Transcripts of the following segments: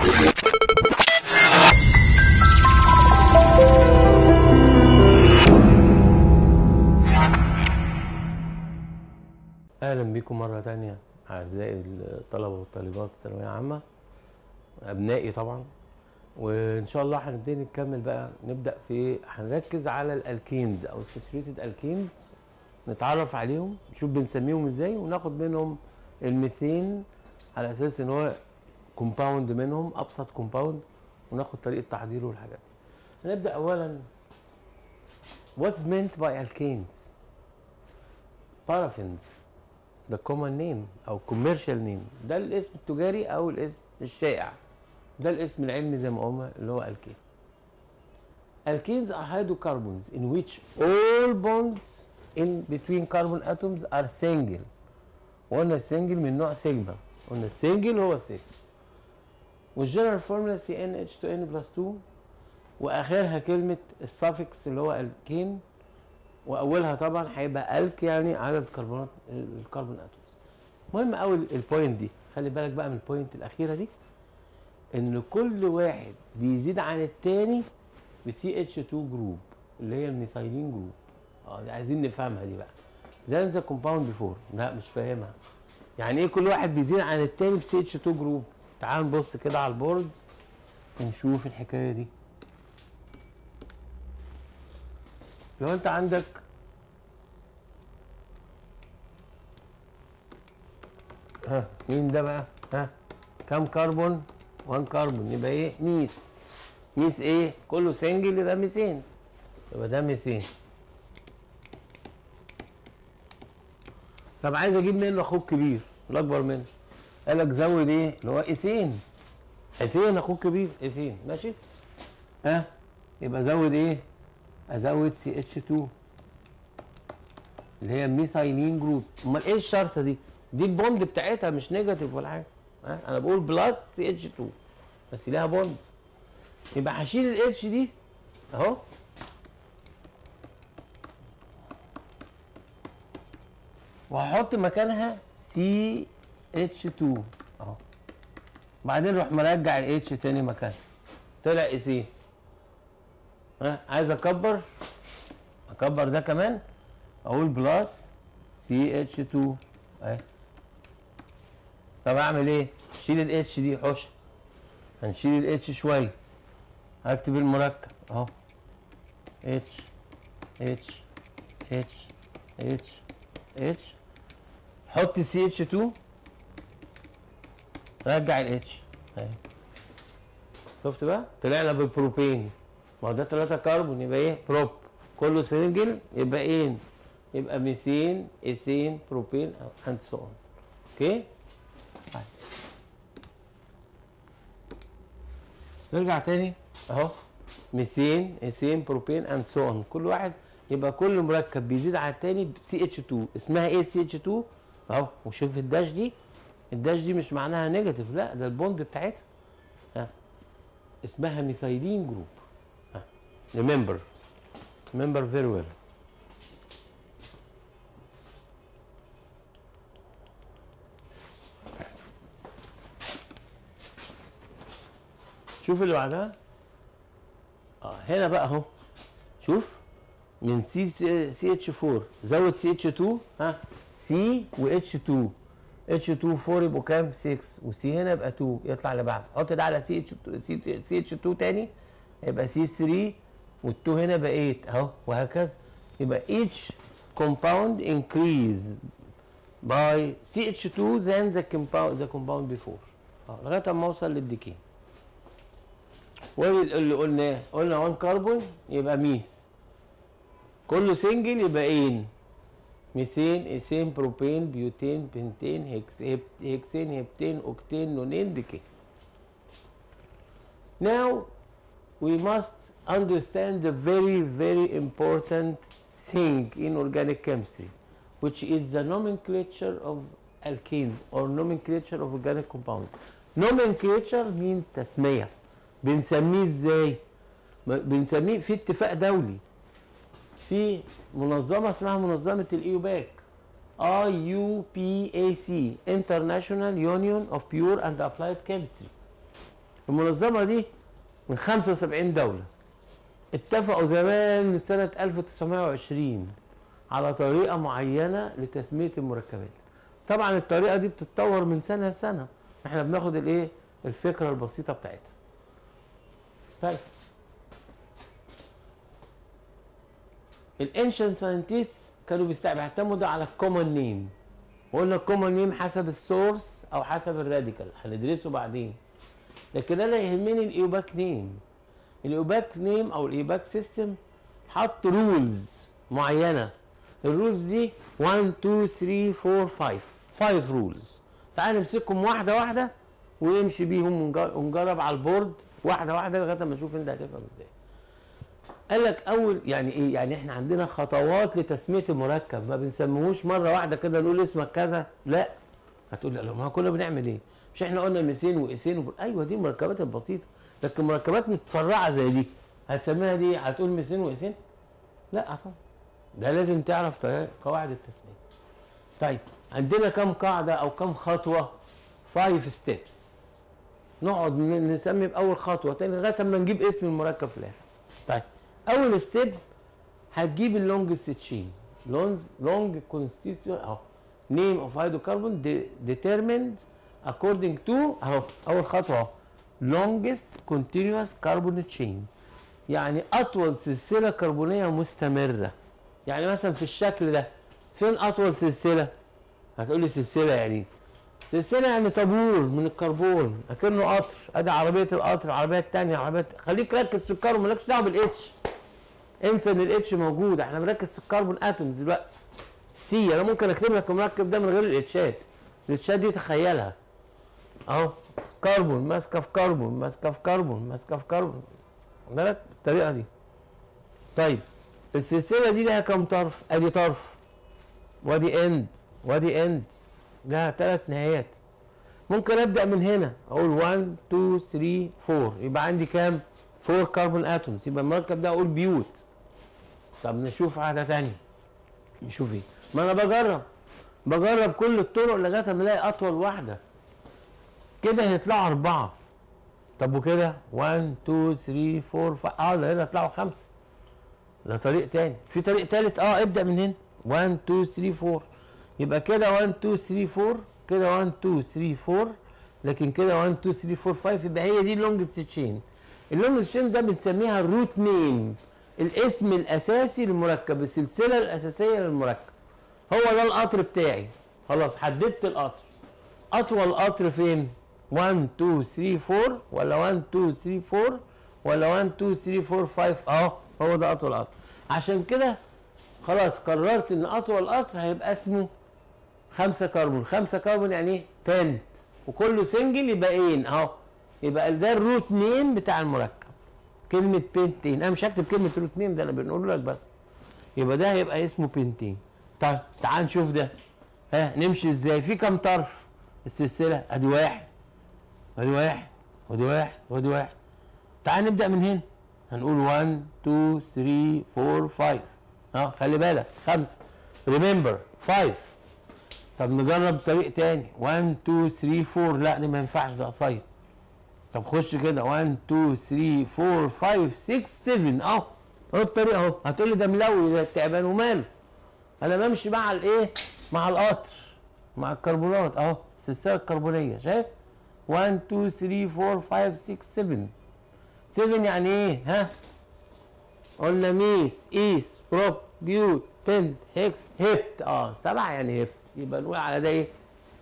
اهلا بكم مره تانية اعزائي الطلبه والطالبات الثانويه عامه ابنائي طبعا وان شاء الله هنبتدي نكمل بقى نبدا في هنركز على الالكينز او ساتوريتد الكينز نتعرف عليهم نشوف بنسميهم ازاي وناخد منهم الميثين على اساس ان هو كومباوند منهم ابسط كومباوند وناخد طريقه تحضيره والحاجات دي هنبدا اولا what's meant by alkanes paraffins ده common name او commercial name ده الاسم التجاري او الاسم الشائع ده الاسم العلمي زي ما قلنا اللي هو الكين alkanes are hydrocarbons in which all bonds in between carbon atoms are single وقلنا السنجل من نوع سيجما قلنا السنجل هو السيجما والجنرال فورمولا سي ان اتش 2 ان بلس 2 واخرها كلمه السافكس اللي هو الكين واولها طبعا هيبقى الك يعني عدد كربونات الكربون اتومز مهم قوي البوينت دي خلي بالك بقى من البوينت الاخيره دي ان كل واحد بيزيد عن التاني بسي اتش 2 جروب اللي هي الميثايلين جروب اه دي عايزين نفهمها دي بقى زي ذا كومباوند بيفور لا مش فاهمها يعني ايه كل واحد بيزيد عن التاني بسي اتش 2 جروب تعال نبص كده على البورد ونشوف الحكايه دي لو انت عندك ها مين ده بقى ها كام كربون 1 كربون يبقى ايه ميس ميس ايه كله سنجل يبقى ميسين يبقى ده ميسين طب عايز اجيب منه اخوك كبير الاكبر منه قال لك زود ايه اللي هو ايسين ايسين اخوك كبير ايسين ماشي ها يبقى زود ايه ازود سي اتش 2 اللي هي الميثايلين جروب امال ايه الشرطه دي دي البوند بتاعتها مش نيجاتيف ولا حاجه ها انا بقول بلس سي اتش 2 بس ليها بوند يبقى هشيل الاتش دي اهو وهحط مكانها سي اتش 2 اهو بعدين اروح مرجع الاتش تاني مكانها طلع ايه ها عايز اكبر اكبر ده كمان اقول بلس سي اتش 2 اهي طب اعمل ايه شيل الاتش دي حوش هنشيل الاتش شويه هكتب المركب اهو اتش اتش اتش اتش اتش حط سي اتش 2 رجع الاتش اهي شفت بقى طلعنا بالبروبين ما هو ده 3 كربون يبقى ايه بروب كله سنجل يبقى ايه يبقى ميثين ايثين بروبين اند سو اون اوكي طيب. نرجع تاني اهو ميثين ايثين بروبين اند سو اون كل واحد يبقى كل مركب بيزيد على التاني سي اتش 2 اسمها ايه سي اتش 2 اهو وشوف الداش دي الداش دي مش معناها نيجاتيف لا ده البوند بتاعتها ها اسمها ميثايلين جروب remember remember very well شوف اللي بعدها اه هنا بقى اهو شوف من سي سي اتش 4 زود سي اتش 2 ها سي و اتش 2 اتش 2 4 يبقوا كام 6 وسي هنا يبقى 2 يطلع اللي بعده حط ده على سي اتش سي اتش 2 تاني يبقى سي 3 وال2 هنا بقى 8 اهو وهكذا يبقى each compound increase by CH2 than the compound the compound before اه لغايه اما اوصل للديكين واللي قلناه قلنا 1 كربون يبقى ميث كله سنجل يبقى ان ميثين ايثين بروبين بيوتين بنتين هيكس هيب- هيكسين هيبتين اوكتين نونين ديكين now we must understand the very very important thing in organic chemistry which is the nomenclature of alkanes or nomenclature of organic compounds nomenclature means تسمية بنسميه ازاي م- بنسميه في اتفاق دولي في منظمة اسمها منظمة الايوباك اي يو بي اي سي International Union of Pure and Applied Chemistry المنظمه دي من 75 دوله اتفقوا زمان من سنه 1920 على طريقه معينه لتسميه المركبات طبعا الطريقه دي بتتطور من سنه لسنه احنا بناخد الايه الفكره البسيطه بتاعتها طيب الانشنت ساينتست كانوا بيست- بيعتمدوا على الكومن نيم وقلنا الكومن نيم حسب السورس او حسب الراديكال هندرسه بعدين لكن انا يهمني الايوباك نيم الايوباك نيم او الايوباك سيستم حط رولز معينه الرولز دي 1 2 3 4 5 5 رولز تعال نمسكهم واحده واحده ونمشي بيهم ونج- ونجرب على البورد واحده واحده لغايه ما نشوف انت هتفهم ازاي قال لك اول يعني ايه يعني احنا عندنا خطوات لتسميه المركب ما بنسميهوش مره واحده كده نقول اسمك كذا لا هتقول لا ما كنا بنعمل ايه مش احنا قلنا ميسين وقيسين وب... ايوه دي المركبات البسيطه لكن مركبات متفرعه زي دي هتسميها دي هتقول ميسين وقيسين لا طبعا ده لازم تعرف طريقة- قواعد التسميه طيب عندنا كم قاعده او كم خطوه 5 ستيبس نقعد ن- نسمي باول خطوه تاني لغايه اما نجيب اسم المركب في الاخر طيب اول ستيب هتجيب اللونجست تشين لونج لونج كونستيتيو اهو نيم اوف هيدروكربون ديترميند according to اهو اول خطوه اهو longest continuous carbon chain يعني اطول سلسله كربونيه مستمره يعني مثلا في الشكل ده فين اطول سلسله هتقولي سلسله يعني سلسله يعني طابور من الكربون اكنه قطر ادي عربيه القطر العربيه الثانيه عربيه خليك ركز في الكربون مالكش دعوه بالاتش انسى ان الاتش موجود احنا بنركز في الكربون اتومز دلوقتي سي انا ممكن اكتب لك المركب ده من غير الاتشات الاتشات دي تخيلها اهو كربون ماسكه في كربون ماسكه في كربون ماسكه في كربون واخد بالك بالطريقه دي طيب السلسله دي لها كام طرف ادي طرف وادي اند وادي اند لها ثلاث نهايات ممكن ابدا من هنا اقول 1 2 3 4 يبقى عندي كام 4 كربون اتومز يبقى المركب ده اقول بيوت طب نشوف واحده ثانيه نشوف ايه ما انا بجرب بجرب كل الطرق لغايه ما الاقي اطول واحده كده هيطلعوا اربعه طب وكده 1 2 3 4 5 اه ده هنا يطلعوا خمسه ده طريق تاني في طريق تالت اه ابدا من هنا 1 2 3 4 يبقى كده 1 2 3 4 كده 1 2 3 4 لكن كده 1 2 3 4 5 يبقى هي دي اللونجست تشين اللونجست تشين ده بنسميها الروت نيم الاسم الاساسي للمركب السلسله الاساسيه للمركب هو ده القطر بتاعي خلاص حددت القطر اطول قطر فين 1 2 3 4 ولا 1 2 3 4 ولا 1 2 3 4 5 اهو هو ده اطول قطر عشان كده خلاص قررت ان اطول قطر هيبقى اسمه خمسة كربون خمسة كربون يعني ايه بنت وكله سنجل يبقى ان اهو يبقى ده الروت نيم بتاع المركب كلمة بنتين انا مش هكتب كلمة روت نيم ده انا بنقول لك بس يبقى ده هيبقى اسمه بنتين طيب تعال نشوف ده ها نمشي ازاي في كام طرف السلسلة ادي واحد ادي واحد ودي واحد ودي واحد تعال نبدأ من هنا هنقول 1 2 3 4 5 اه خلي بالك خمسة ريمبر 5 طب نجرب طريق تاني 1 2 3 4 لا ده ما ينفعش ده قصير طب خش كده 1 2 3 4 5 6 7 اهو اهو الطريق اهو هتقول لي ده ملوي ده تعبان وماله انا بمشي مع الايه مع القطر مع الكربونات اهو السلسله الكربونيه شايف 1 2 3 4 5 6 7 7 يعني ايه ها قلنا ميس ايس بروب بيوت بنت هيكس هبت اه سبعه يعني هبت يبقى نقول على ده ايه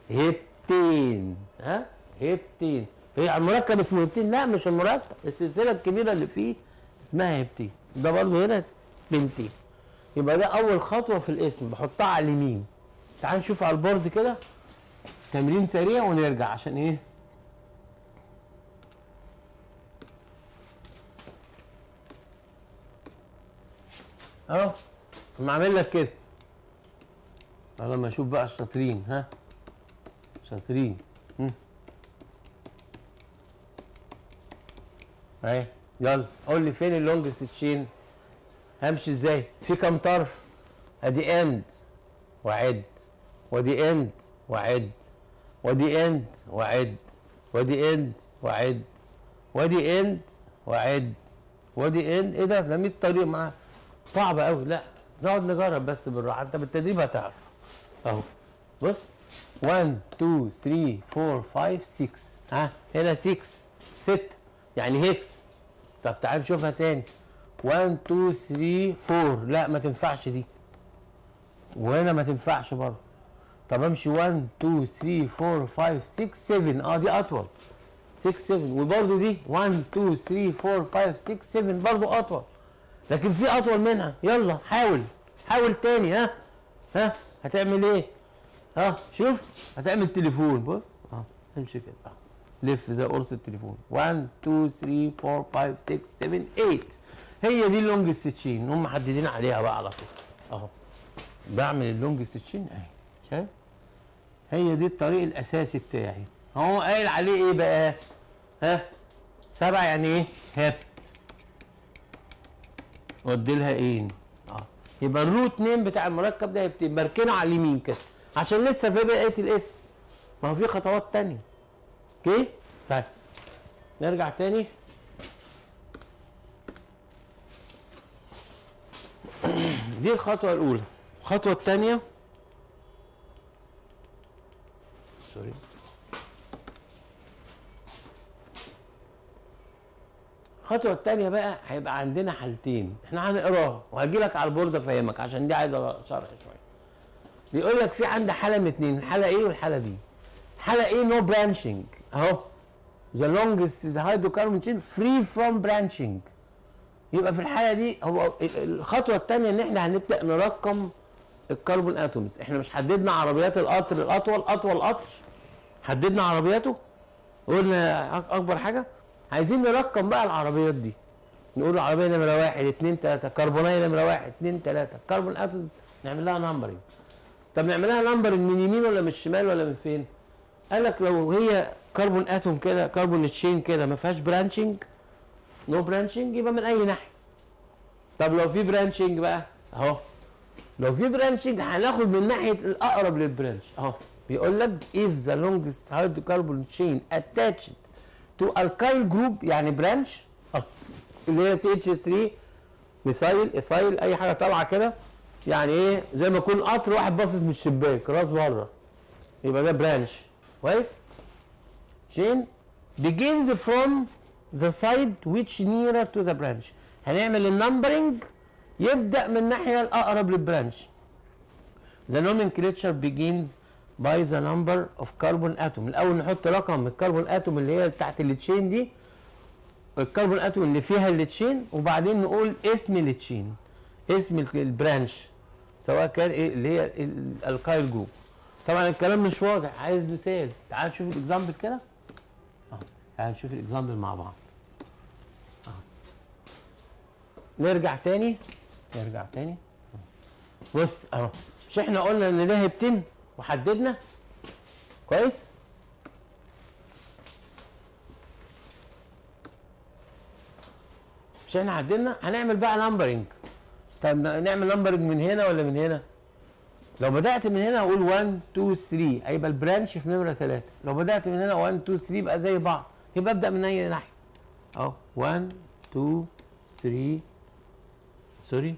هبتين ها هبتين هي المركب اسمه هبتين لا مش المركب السلسله الكبيره اللي فيه اسمها هبتين ده برضه هنا بنتين يبقى ده اول خطوه في الاسم بحطها على اليمين تعال نشوف على البورد كده تمرين سريع ونرجع عشان ايه اهو اما اعمل لك كده انا لما اشوف بقى الشاطرين ها شاطرين هم. اهي يلا قول لي فين اللونجست تشين همشي ازاي في كام طرف ادي اند وعد ودي اند وعد ودي اند وعد ودي اند وعد وادي اند وعد وادي اند ايه ده ده 100 طريق معاه صعب قوي لا نقعد نجرب بس بالراحه انت بالتدريب هتعرف اهو بص 1 2 3 4 5 6 ها هنا 6 6 يعني هيكس طب تعال نشوفها تاني 1 2 3 4 لا ما تنفعش دي وهنا ما تنفعش برضه طب امشي 1 2 3 4 5 6 7 اه دي اطول 6 7 وبرضه دي 1 2 3 4 5 6 7 برضه اطول لكن في اطول منها يلا حاول حاول تاني ها ها هتعمل ايه ها شوف هتعمل تليفون بص اه امشي كده اه لف زي قرص التليفون 1 2 3 4 5 6 7 8 هي دي اللونج ستشين هم محددين عليها بقى على طول اهو بعمل اللونج ستشين اهي شايف هي دي الطريق الاساسي بتاعي هو قايل عليه ايه بقى ها سبعة يعني ايه هبت ودي لها ايه اه يبقى الروت نيم بتاع المركب ده هيبقى مركنه على اليمين كده عشان لسه في بقيه الاسم ما هو في خطوات تانية اوكي طيب نرجع تاني دي الخطوة الأولى الخطوة الثانية سوري الخطوة الثانية بقى هيبقى عندنا حالتين احنا هنقراها وهجي لك على البورد افهمك عشان دي عايزة شرح شوية بيقول لك في عندي حالة من اتنين الحالة ايه والحالة بي حالة ايه نو برانشنج اهو the longest hydrocarbon chain free from branching يبقى في الحاله دي هو الخطوه الثانيه ان احنا هنبدا نرقم الكربون اتومز احنا مش حددنا عربيات القطر الاطول اطول قطر حددنا عربياته قلنا اكبر حاجه عايزين نرقم بقى العربيات دي نقول العربيه نمره واحد اثنين ثلاثه كربونايه نمره واحد اثنين ثلاثه كربون اتوم نعمل لها نمبرنج طب نعمل لها نمبرنج من يمين ولا من الشمال ولا من فين؟ قال لك لو هي كربون اتوم كده كربون تشين كده ما فيهاش برانشنج نو برانشنج يبقى من اي ناحيه طب لو في برانشنج بقى اهو لو في برانشنج هناخد من ناحيه الاقرب للبرانش اهو بيقول لك if the longest hydrocarbon chain attached to alkyl group يعني برانش اللي هي سي اتش 3 ميثايل ايثايل اي حاجه طالعه كده يعني ايه زي ما يكون قطر واحد باصص من الشباك راس بره يبقى ده برانش كويس chain begins from the side which nearer to the branch هنعمل النمبرنج يبدا من الناحيه الاقرب للبرانش the nomenclature begins by the number of carbon atom الاول نحط رقم الكربون اتوم اللي هي بتاعت التشين دي الكربون اتوم اللي فيها التشين وبعدين نقول اسم التشين اسم البرانش سواء كان ايه اللي هي الالكايل جروب طبعا الكلام مش واضح عايز مثال تعال نشوف الاكزامبل كده اه تعال نشوف الاكزامبل مع بعض نرجع تاني نرجع تاني بص اهو مش احنا قلنا ان ده هبتين وحددنا كويس مش احنا حددنا هنعمل بقى نمبرنج طب نعمل نمبرنج من هنا ولا من هنا لو بدات من هنا هقول 1 2 3 هيبقى البرانش في نمره 3 لو بدات من هنا 1 2 3 يبقى زي بعض يبقى ابدا من اي ناحيه اهو 1 2 3 سوري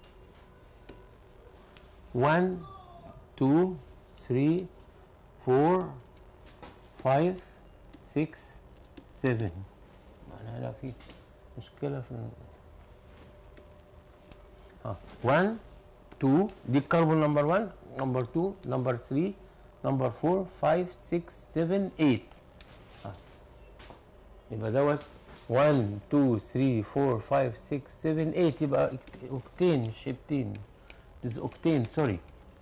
1 2 3 4 5 6 7 معناها لا في مشكلة في اه 1 2 دي الكربون نمبر 1 نمبر 2 نمبر 3 نمبر 4 5 6 7 8 اه يبقى دوت 1 2 3 4 5 6 7 8 يبقى اوكتين مش هبتين this اوكتين سوري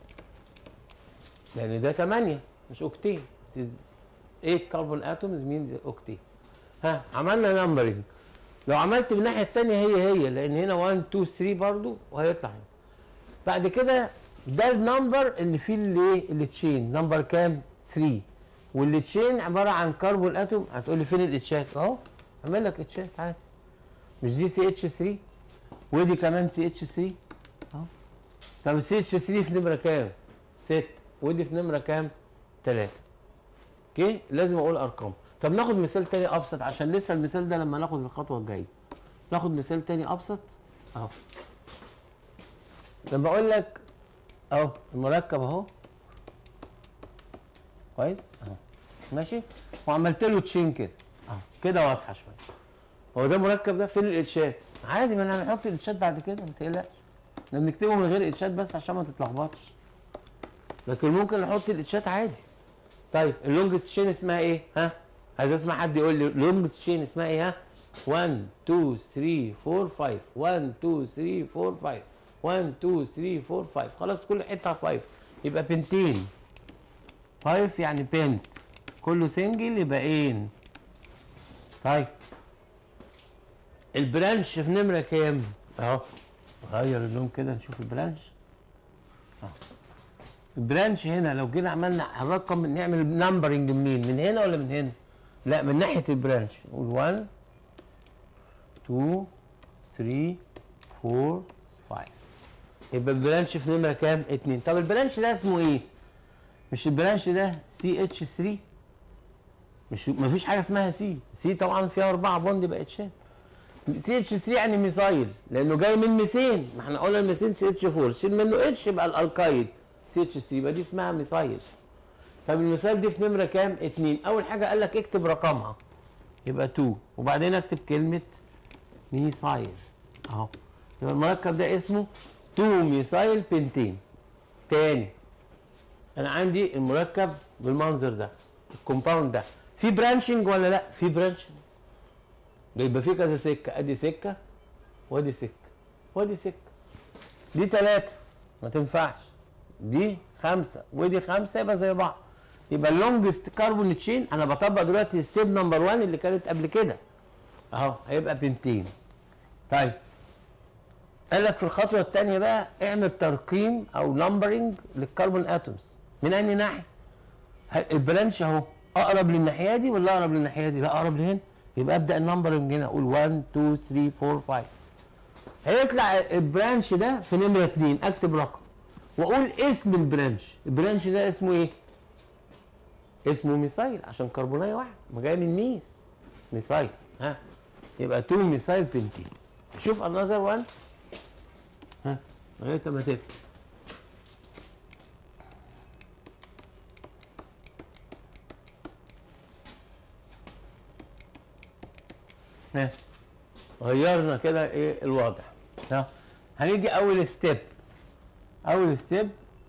لان ده 8 مش اوكتين 8 كربون اتومز مين اوكتين ها عملنا نمبرنج لو عملت من الناحيه الثانيه هي هي لان هنا 1 2 3 برضو وهيطلع هنا بعد كده ده النمبر اللي فيه الايه اللي تشين نمبر كام 3 واللي تشين عباره عن كربون اتوم هتقول لي فين الاتشات اهو اعمل لك اتشات عادي مش دي سي اتش 3 ودي كمان سي اتش 3 اهو طب السي اتش 3 في نمره كام 6 ودي في نمره كام 3 اوكي لازم اقول ارقام طب ناخد مثال تاني ابسط عشان لسه المثال ده لما ناخد الخطوه الجايه ناخد مثال تاني ابسط اهو لما اقول لك اهو المركب اهو كويس اهو ماشي وعملت له تشين كده اهو كده واضحه شويه هو ده مركب ده فين الاتشات عادي ما انا هنحط الاتشات بعد كده ما تقلقش احنا بنكتبه من غير اتشات بس عشان ما تتلخبطش لكن ممكن نحط الاتشات عادي طيب اللونجست تشين اسمها ايه ها عايز اسمع حد يقول لي اللونجست تشين اسمها ايه ها 1 2 3 4 5 1 2 3 4 5 1 2 3 4 5 خلاص كل حته 5 يبقى بنتين 5 يعني بنت كله سنجل يبقى ان طيب البرانش في نمره كام اهو غير اللون كده نشوف البرانش اهو البرانش هنا لو جينا عملنا الرقم نعمل نمبرنج منين من هنا ولا من هنا لا من ناحيه البرانش نقول 1 2 3 4 5 يبقى البرانش في نمره كام 2 طب البرانش ده اسمه ايه مش البرانش ده سي اتش 3 مش مفيش حاجه اسمها سي سي طبعا فيها اربعه بوند يبقى اتشات سي اتش 3 يعني ميثايل لانه جاي من ميثين ما احنا قلنا الميثين سي اتش 4 شيل منه اتش يبقى الالكايل سي اتش 3 يبقى دي اسمها ميثايل طب المثال دي في نمره كام 2 اول حاجه قال لك اكتب رقمها يبقى 2 وبعدين اكتب كلمه ميثايل اهو يبقى المركب ده اسمه 2 ميثايل بنتين تاني انا عندي المركب بالمنظر ده الكومباوند ده في برانشنج ولا لا في برانشنج بيبقى في كذا سكه ادي سكه وادي سكه وادي سكه دي ثلاثه ما تنفعش دي خمسه ودي خمسه يبقى زي بعض يبقى اللونجست كاربون تشين انا بطبق دلوقتي ستيب نمبر 1 اللي كانت قبل كده اهو هيبقى بنتين طيب قال لك في الخطوه الثانيه بقى اعمل ترقيم او نمبرنج للكربون اتومز من انهي ناحيه البرانش اهو اقرب للناحيه دي ولا اقرب للناحيه دي لا اقرب لهنا يبقى ابدا النمبرنج هنا اقول 1 2 3 4 5 هيطلع البرانش ده في نمره 2 اكتب رقم واقول اسم البرانش البرانش ده اسمه ايه اسمه ميثايل عشان كربونايه واحد ما جاي من ميس ميثايل ها يبقى 2 ميثايل بنتين شوف انذر 1 ها لغايه ما تفهم ها غيرنا كده ايه الوضع ها هنيجي اول ستيب اول ستيب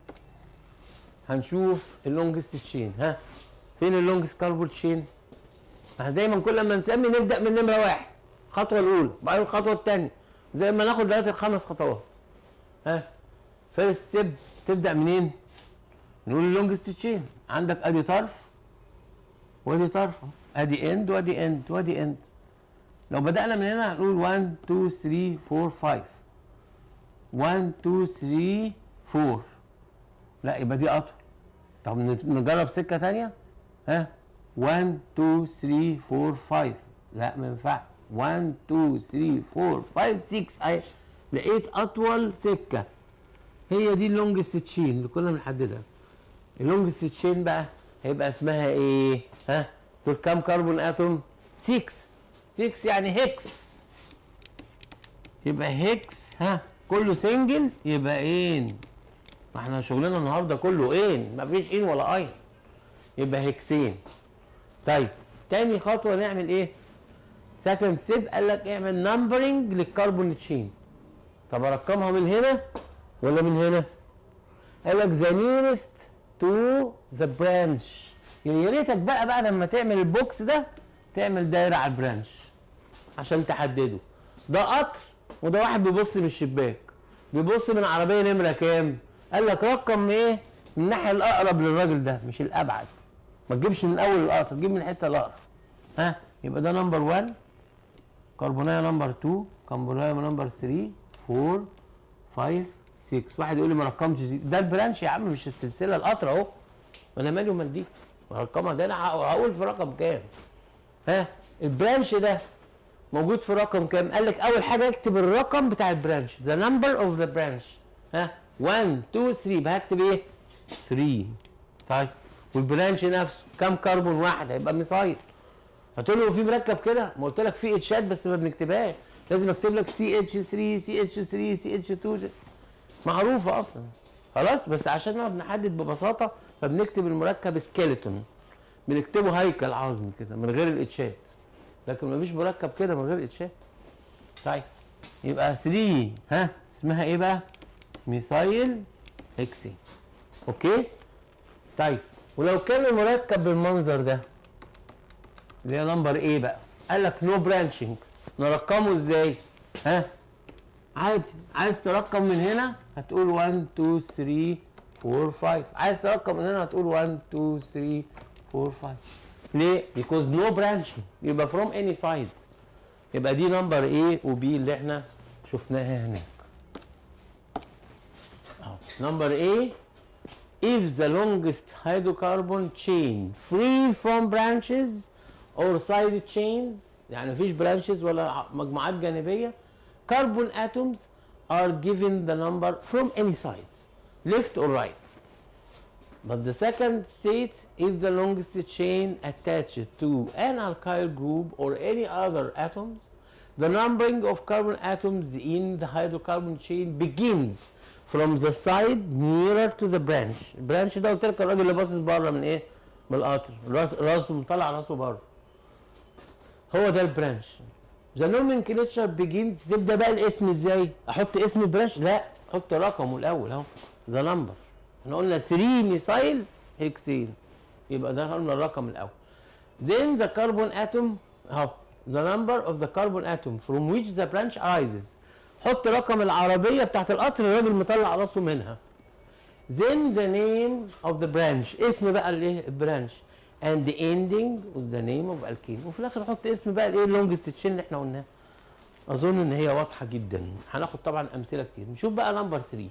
هنشوف اللونجست تشين ها فين اللونجست كاربون تشين احنا دايما كل ما نسمي نبدا من نمره واحد الخطوه الاولى بعدين الخطوه الثانيه زي ما ناخد دلوقتي الخمس خطوات ها فيرست ستيب تبدا منين نقول اللونجست تشين عندك ادي طرف وادي طرف ادي اند وادي اند وادي اند لو بدأنا من هنا هنقول 1 2 3 4 5 1 2 3 4 لا يبقى دي أطول طب نجرب سكة تانية ها 1 2 3 4 5 لا ما ينفعش 1 2 3 4 5 6 اهي لقيت أطول سكة هي دي اللونجست تشين اللي كنا بنحددها اللونجست تشين بقى هيبقى اسمها ايه؟ ها؟ دول كام كربون اتوم؟ 6 6 يعني هيكس يبقى هيكس ها كله سنجل يبقى ان ما احنا شغلنا النهارده كله ان ما فيش ان ولا اين يبقى هيكسين طيب تاني خطوه نعمل ايه سكند ستيب قال لك اعمل نمبرنج للكربون تشين طب ارقمها من هنا ولا من هنا قال لك ذا نيرست تو ذا برانش يا ريتك بقى بقى لما تعمل البوكس ده تعمل دايره على البرانش عشان تحدده ده قطر وده واحد بيبص من الشباك بيبص من عربيه نمره كام قال لك رقم ايه من الناحيه الاقرب للراجل ده مش الابعد ما تجيبش من اول القطر تجيب من الحته الاقرب ها يبقى ده نمبر 1 كربونايه نمبر 2 كربونايه نمبر 3 4 5 6 واحد يقول لي ما رقمش دي. ده البرانش يا عم مش السلسله القطر اهو انا مالي ومال دي رقمها ده انا هقول في رقم كام ها البرانش ده موجود في رقم كام قال لك اول حاجه اكتب الرقم بتاع البرانش ذا نمبر اوف ذا برانش ها 1 2 3 يبقى هكتب ايه 3 طيب والبرانش نفسه كام كربون واحد هيبقى ميثايل هتقول له في مركب كده ما قلت لك في اتشات بس ما بنكتبهاش لازم اكتب لك سي اتش 3 سي اتش 3 سي اتش 2 معروفه اصلا خلاص بس عشان نقعد نحدد ببساطه فبنكتب المركب سكيلتون بنكتبه هيكل عظمي كده من غير الاتشات لكن مفيش مركب كده من غير اتشات طيب يبقى 3 ها اسمها ايه بقى ميثايل هيكسين اوكي طيب ولو كان المركب بالمنظر ده اللي هي نمبر ايه بقى قال لك نو برانشنج نرقمه ازاي ها عادي عايز ترقم من هنا هتقول 1 2 3 4 5 عايز ترقم من هنا هتقول 1 2 3 4 5 ليه؟ because no branching يبقى from any side يبقى دي نمبر A و B اللي احنا شفناها هناك نمبر A if the longest hydrocarbon chain free from branches or side chains يعني مفيش branches ولا مجموعات جانبية carbon atoms are given the number from any side left or right but the second state is the longest chain attached to an alkyl group or any other atoms the numbering of carbon atoms in the hydrocarbon chain begins from the side nearer to the branch البرانش ده قلت لك الراجل اللي باصص بره من ايه من القطر راس راسه مطلع راسه بره هو ده البرانش ذا nomenclature begins تبدا بقى الاسم ازاي احط اسم البرانش لا احط رقمه الاول اهو ذا نمبر احنا قلنا 3 ميثايل هيكسين يبقى ده قلنا الرقم الاول then the carbon atom اهو the number of the carbon atom from which the branch arises حط رقم العربية بتاعت القطر الراجل مطلع راسه منها then the name of the branch اسم بقى الايه البرانش and the ending with the name of alkene وفي الاخر حط اسم بقى الايه اللونجست تشين اللي احنا قلناه اظن ان هي واضحه جدا هناخد طبعا امثله كتير نشوف بقى نمبر 3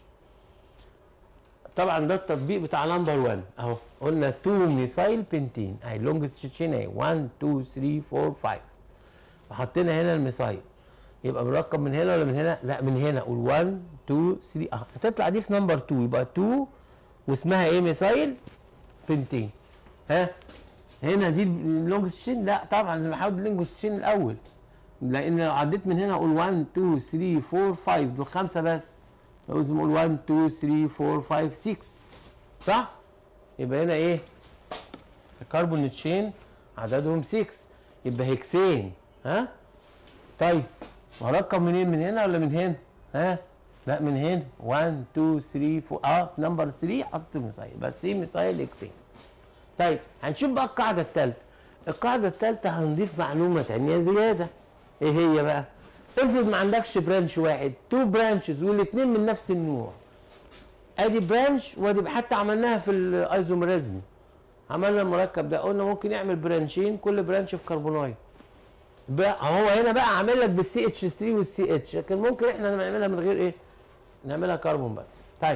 طبعا ده التطبيق بتاع نمبر 1 اهو قلنا 2 ميثايل بنتين اهي اللونجست تشين اهي 1 2 3 4 5 وحطينا هنا الميثايل يبقى بنرقم من هنا ولا من هنا؟ لا من هنا قول 1 2 3 اه هتطلع دي في نمبر 2 يبقى 2 واسمها ايه ميثايل بنتين ها هنا دي اللونجست تشين لا طبعا لازم احاول اللونجست تشين الاول لان لو عديت من هنا اقول 1 2 3 4 5 دول خمسه بس لازم اقول 1 2 3 4 5 6 صح؟ يبقى هنا ايه؟ الكربون تشين عددهم 6 يبقى هيكسين ها؟ طيب وهرقم منين من هنا ولا من هنا؟ ها؟ لا من هنا 1 2 3 4 اه نمبر 3 حط ميثايل يبقى 3 ميثايل اكسين طيب هنشوف بقى القاعدة الثالثة القاعدة الثالثة هنضيف معلومة تانية زيادة ايه هي بقى؟ افرض ما عندكش برانش واحد تو برانشز والاثنين من نفس النوع ادي برانش وادي حتى عملناها في الايزوميريزم عملنا المركب ده قلنا ممكن يعمل برانشين كل برانش في كربونايد بقى هو هنا بقى عامل لك بالسي اتش 3 والسي اتش لكن ممكن احنا نعملها من غير ايه؟ نعملها كربون بس طيب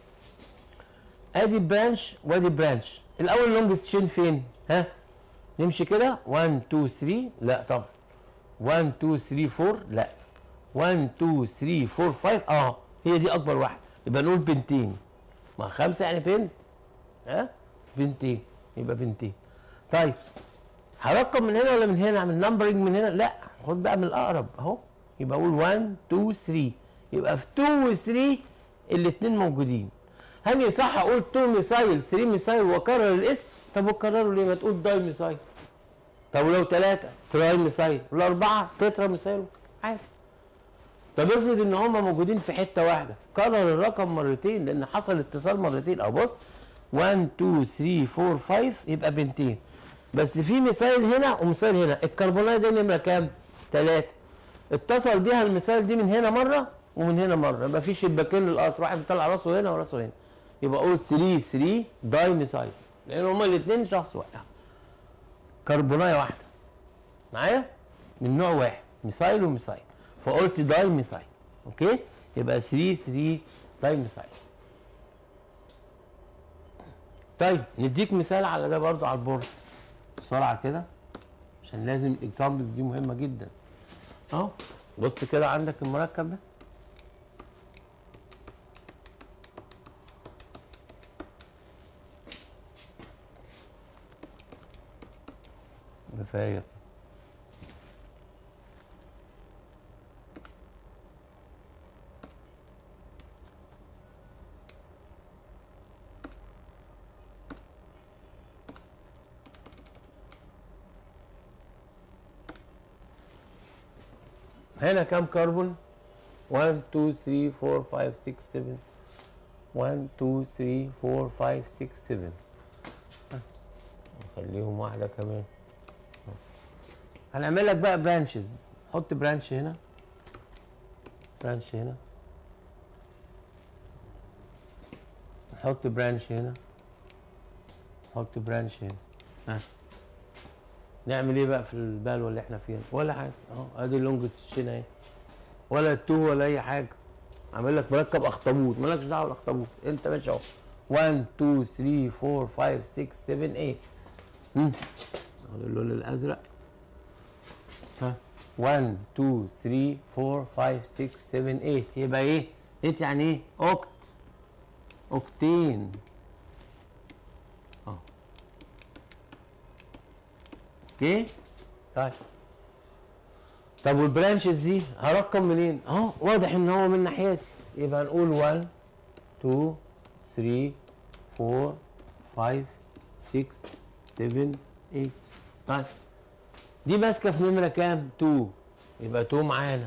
ادي برانش وادي برانش الاول لونجست تشين فين؟ ها؟ نمشي كده 1 2 3 لا طبعا 1 2 3 4 لا 1 2 3 4 5 اه هي دي اكبر واحده يبقى نقول بنتين ما خمسه يعني بنت ها بنتين يبقى بنتين طيب هرقم من هنا ولا من هنا اعمل نمبرنج من هنا لا خد بقى من الاقرب اهو يبقى اقول 1 2 3 يبقى في 2 و 3 الاثنين موجودين هل يصح اقول 2 ميثايل 3 ميثايل واكرر الاسم طب وكرره ليه ما تقول داي ميثايل طب ولو ثلاثة تراي ميثايل ولو أربعة تترا ميثايل عادي طب افرض إن هما موجودين في حتة واحدة كرر الرقم مرتين لأن حصل اتصال مرتين أو بص 1 2 3 4 5 يبقى بنتين بس في ميثايل هنا وميثايل هنا الكربونايد دي نمرة كام؟ ثلاثة اتصل بيها الميثايل دي من هنا مرة ومن هنا مرة يبقى في شباكين للقطر واحد بيطلع راسه هنا وراسه هنا يبقى أقول 3 3 داي ميثايل لأن هما الاثنين شخص واحد كربونايه واحده معايا من نوع واحد ميثايل وميثايل فقلت داي ميثايل اوكي يبقى 3 3 داي ميثايل طيب نديك مثال على ده برضو على البورد بسرعه كده عشان لازم الاكزامبلز دي مهمه جدا اهو بص كده عندك المركب ده كفايه هنا كام كربون 1 2 3 4 5 6 7 1 2 3 4 5 6 7 نخليهم واحده كمان هنعمل لك بقى برانشز حط برانش هنا برانش هنا نحط برانش هنا نحط برانش هنا ها نعمل ايه بقى في البلوه اللي احنا فيها ولا حاجه اهو ادي اللونجست تشين اهي ولا التو ولا اي حاجه عامل لك مركب اخطبوط مالكش دعوه بالاخطبوط انت ماشي اهو 1 2 3 4 5 6 7 8 امم اللون الازرق ها 1 2 3 4 5 6 7 8 يبقى ايه 8 يعني ايه اوكت اوكتين اه اوكي طيب طب والبرانشز دي هرقم منين اهو واضح ان هو من ناحيتي يبقى نقول 1 2 3 4 5 6 7 8 طيب دي ماسكه في نمره كام 2 يبقى 2 معانا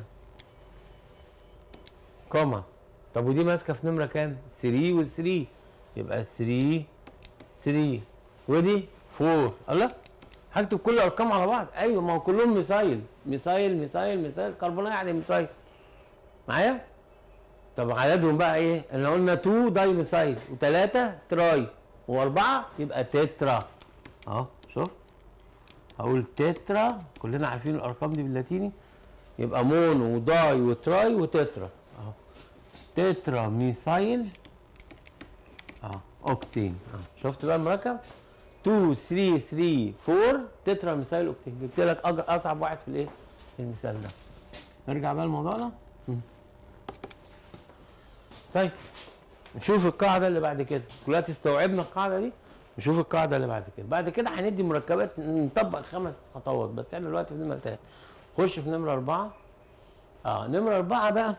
كوما طب ودي ماسكه في نمره كام 3 و3 يبقى 3 3 ودي 4 الله هكتب كل الارقام على بعض ايوه ما هو كلهم ميثايل ميثايل ميثايل ميثايل كربوناء يعني ميثايل معايا طب عددهم بقى ايه احنا قلنا 2 داي ميثايل و3 تراي واربعه يبقى تترا اهو شوف هقول تترا كلنا عارفين الارقام دي باللاتيني يبقى مونو وداي وتراي وتترا اهو تترا ميثايل اه اوكتين اه شفت بقى المركب 2 3 3 4 تترا ميثايل اوكتين جبت لك أج- اصعب واحد في الايه في المثال ده نرجع بقى لموضوعنا مم. طيب نشوف القاعده اللي بعد كده دلوقتي استوعبنا القاعده دي نشوف القاعده اللي بعد كده بعد كده هندي مركبات نطبق خمس خطوات بس احنا دلوقتي في نمره ثلاثه خش في نمره اربعه اه نمره اربعه بقى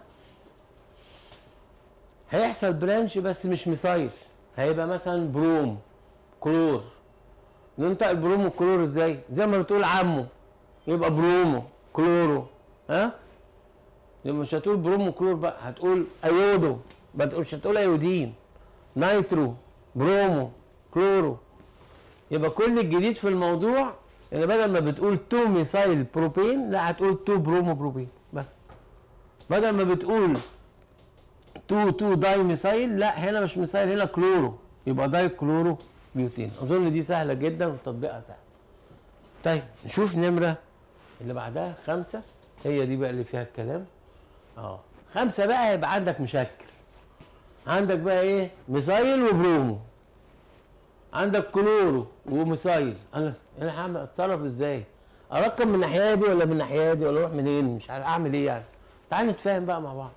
هيحصل برانش بس مش مصاير هيبقى مثلا بروم كلور ننطق البروم والكلور ازاي زي ما بتقول عمو يبقى برومو كلورو ها يبقى مش هتقول برومو كلور بقى هتقول ايودو ما تقولش هتقول ايودين نايترو برومو كلورو يبقى كل الجديد في الموضوع ان بدل ما بتقول 2 ميثايل بروبين لا هتقول 2 برومو بروبين بس بدل ما بتقول 2 2 داي ميثايل لا هنا مش ميثايل هنا كلورو يبقى داي كلورو بيوتين اظن دي سهله جدا وتطبيقها سهل طيب نشوف نمره اللي بعدها خمسه هي دي بقى اللي فيها الكلام اه خمسه بقى هيبقى عندك مشكل عندك بقى ايه ميثايل وبرومو عندك كلورو وميثايل انا انا هعمل اتصرف ازاي ارقم من الناحيه دي ولا من الناحيه دي ولا اروح منين مش عارف اعمل ايه يعني تعال نتفاهم بقى مع بعض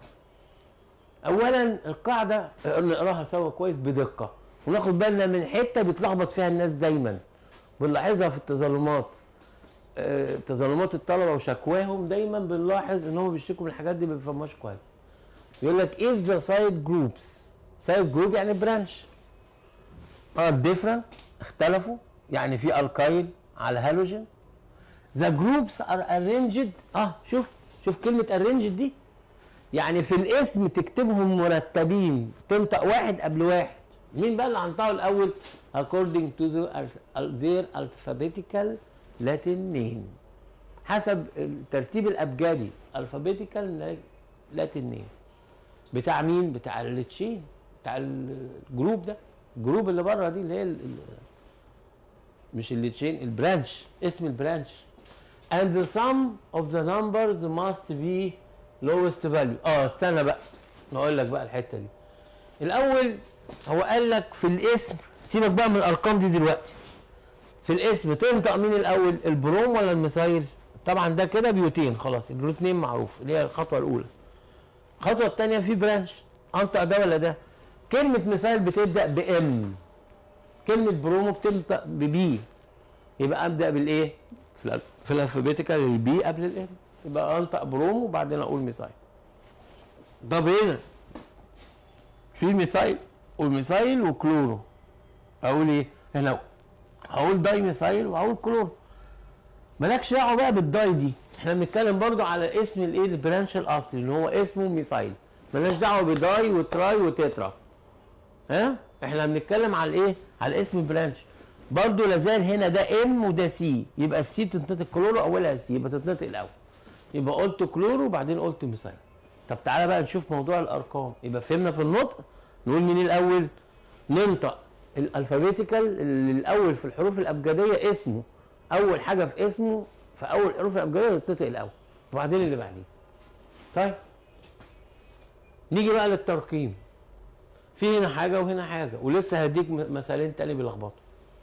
اولا القاعده نقراها سوا كويس بدقه وناخد بالنا من حته بيتلخبط فيها الناس دايما بنلاحظها في التظلمات آه، تظلمات الطلبه وشكواهم دايما بنلاحظ ان هم بيشتكوا من الحاجات دي ما بيفهموهاش كويس يقول لك if the side groups side group يعني برانش are different اختلفوا يعني في الكايل على هالوجين the groups are arranged اه شوف شوف كلمه arranged دي يعني في الاسم تكتبهم مرتبين تنطق واحد قبل واحد مين بقى اللي هنطقه الاول according to the, their alphabetical Latin name حسب الترتيب الابجدي alphabetical Latin name بتاع مين بتاع التشين بتاع الجروب ده الجروب اللي بره دي اللي هي ال- ال- مش التشين البرانش اسم البرانش and the sum of the numbers must be lowest value اه استنى بقى نقول لك بقى الحته دي الاول هو قال لك في الاسم سيبك بقى من الارقام دي دلوقتي في الاسم تنطق مين الاول البروم ولا الميثايل طبعا ده كده بيوتين خلاص الاثنين معروف اللي هي الخطوه الاولى الخطوه الثانيه في برانش انطق ده ولا ده كلمه ميثايل بتبدا بام كلمه برومو بتبدا ببي يبقى ابدا بالايه في الأل- في الالفابيتيكال البي قبل الام يبقى انطق برومو وبعدين اقول ميثايل طب هنا في ميثايل وميثايل وكلورو اقول ايه هنا هقول داي ميثايل وهقول كلورو مالكش دعوه بقى بالداي دي احنا بنتكلم برضو على اسم الايه البرانش الاصلي اللي هو اسمه ميثايل ملناش دعوه بداي وتراي وتترا ها احنا بنتكلم على الايه على اسم برانش برضو لازال هنا ده ام وده سي يبقى السي بتنطق كلورو اولها سي يبقى تتنطق الاول يبقى قلت كلورو وبعدين قلت ميثايل طب تعالى بقى نشوف موضوع الارقام يبقى فهمنا في النطق نقول مين الاول ننطق الالفابيتيكال اللي الاول في الحروف الابجديه اسمه اول حاجه في اسمه في اول الحروف الابجديه يتنطق الاول وبعدين اللي بعديه طيب نيجي بقى للترقيم في هنا حاجه وهنا حاجه ولسه هديك م- مثالين تاني بيلخبطوا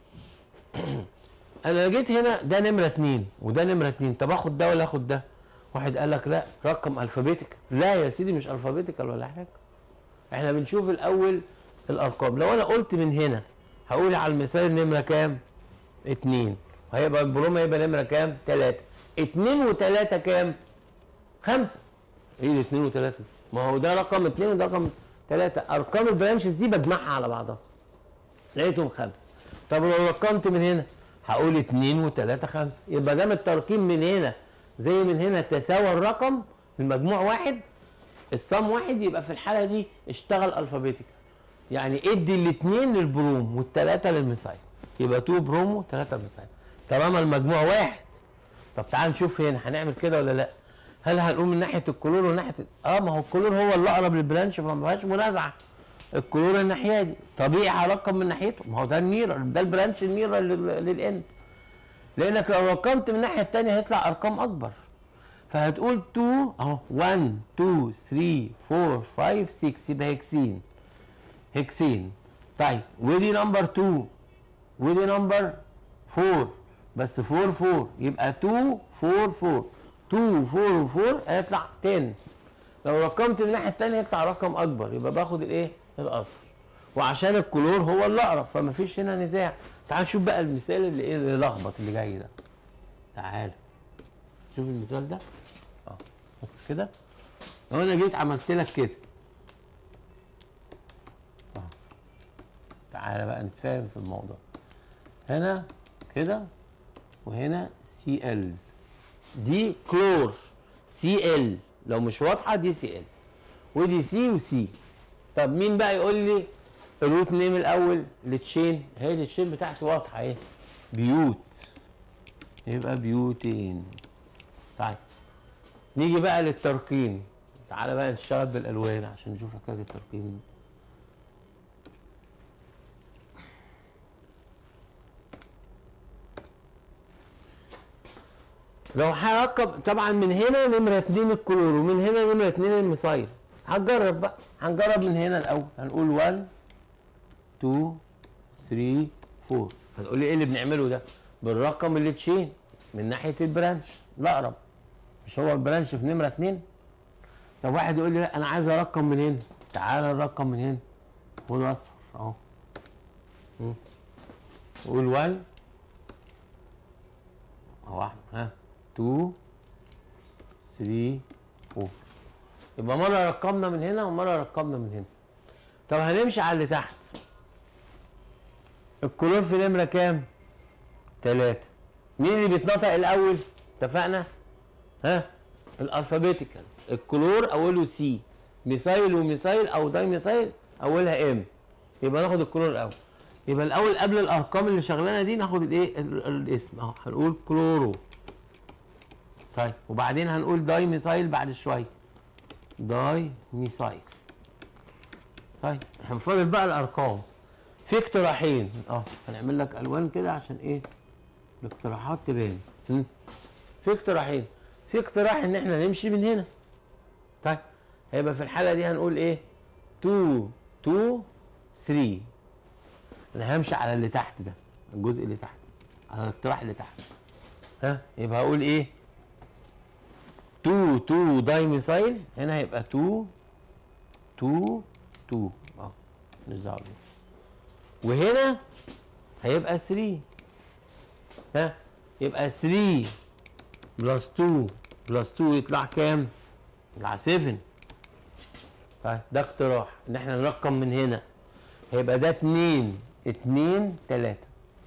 انا جيت هنا ده نمره اتنين وده نمره اتنين طب اخد ده ولا اخد ده واحد قال لك لا رقم الفابيتيكال لا يا سيدي مش الفابيتيكال ولا حاجه احنا بنشوف الاول الارقام لو انا قلت من هنا هقول على المثال النمره كام اتنين وهيبقى البروم هيبقى نمره كام تلاته اتنين وتلاته كام خمسه ايه الاتنين وتلاته ما هو ده رقم اتنين وده رقم تلاته ارقام البرانشز دي بجمعها على بعضها لقيتهم خمسه طب لو رقمت من هنا هقول اتنين وتلاته خمسه يبقى دام الترقيم من هنا زي من هنا تساوى الرقم المجموع واحد الصم واحد يبقى في الحاله دي اشتغل الفابيتيكال يعني ادي الاثنين للبروم والثلاثه للميثايل يبقى 2 برومو 3 ميثايل طالما المجموع واحد طب تعال نشوف هنا هنعمل كده ولا لا هل هنقوم من ناحيه الكلور وناحيه اه ما هو الكلور هو اللي اقرب للبرانش فما فيهاش منازعه الكلور الناحيه دي طبيعي هرقم من ناحيته ما هو ده النيرة ده البرانش النيرة لل- للاند لانك لو رقمت من الناحيه الثانيه هيطلع ارقام اكبر فهتقول 2 اهو 1 2 3 4 5 6 يبقى هيكسين هيكسين طيب ودي نمبر 2 ودي نمبر 4 بس 4 4 يبقى 2 4 4 2 4 4 هيطلع 10 لو رقمت من الناحيه الثانيه يطلع رقم اكبر يبقى باخد الايه الاصغر وعشان الكلور هو اللي اقرب فما فيش هنا نزاع تعال نشوف بقى المثال اللي ايه اللي لخبط اللي جاي ده تعال شوف المثال ده اه بس كده لو انا جيت عملت لك كده اه تعالى بقى نتفاهم في الموضوع هنا كده وهنا سي ال دي كلور سي ال لو مش واضحه دي سي ال ودي سي وسي طب مين بقى يقول لي الروت نيم الاول للتشين هي التشين بتاعتي واضحه اهي بيوت يبقى بيوتين طيب نيجي بقى للترقيم تعالى بقى نشتغل بالالوان عشان نشوف حكايه الترقيم لو هركب طبعا من هنا نمرة اتنين الكلور ومن هنا نمرة اتنين المصاير هنجرب بقى هنجرب من هنا الأول هنقول 1 2 3 4 هتقول لي ايه اللي بنعمله ده؟ بالرقم اللي تشين من ناحية البرانش الأقرب مش هو البرانش في نمرة اتنين؟ طب واحد يقول لي لا أنا عايز أرقم من هنا تعالى نرقم من هنا خد أصفر أهو مم. قول 1 اهو واحد ها 2 3 4 يبقى مره رقمنا من هنا ومره رقمنا من هنا طب هنمشي على اللي تحت الكلور في نمره كام؟ تلاتة مين اللي بيتنطق الاول؟ اتفقنا؟ ها؟ الالفابيتيكال الكلور اوله سي ميثايل وميثايل او داي ميثايل اولها ام يبقى ناخد الكلور الاول يبقى الاول قبل الارقام اللي شغلانه دي ناخد الايه ال- الاسم اهو هنقول كلورو طيب وبعدين هنقول داي ميثايل بعد شويه داي ميثايل طيب احنا فاضل بقى الارقام في اقتراحين اه هنعمل لك الوان كده عشان ايه الاقتراحات تبان م? في اقتراحين في اقتراح ان احنا نمشي من هنا طيب هيبقى في الحاله دي هنقول ايه 2 2 3 انا همشي على اللي تحت ده الجزء اللي تحت على الاقتراح اللي تحت ها يبقى هقول ايه 2 2 داي ميثايل هنا هيبقى 2 2 2 اه مش دعوه بيه. وهنا هيبقى 3 ها يبقى 3 بلس 2 بلس 2 يطلع كام؟ يطلع 7 طيب ده اقتراح ان احنا نرقم من هنا هيبقى ده 2 2 3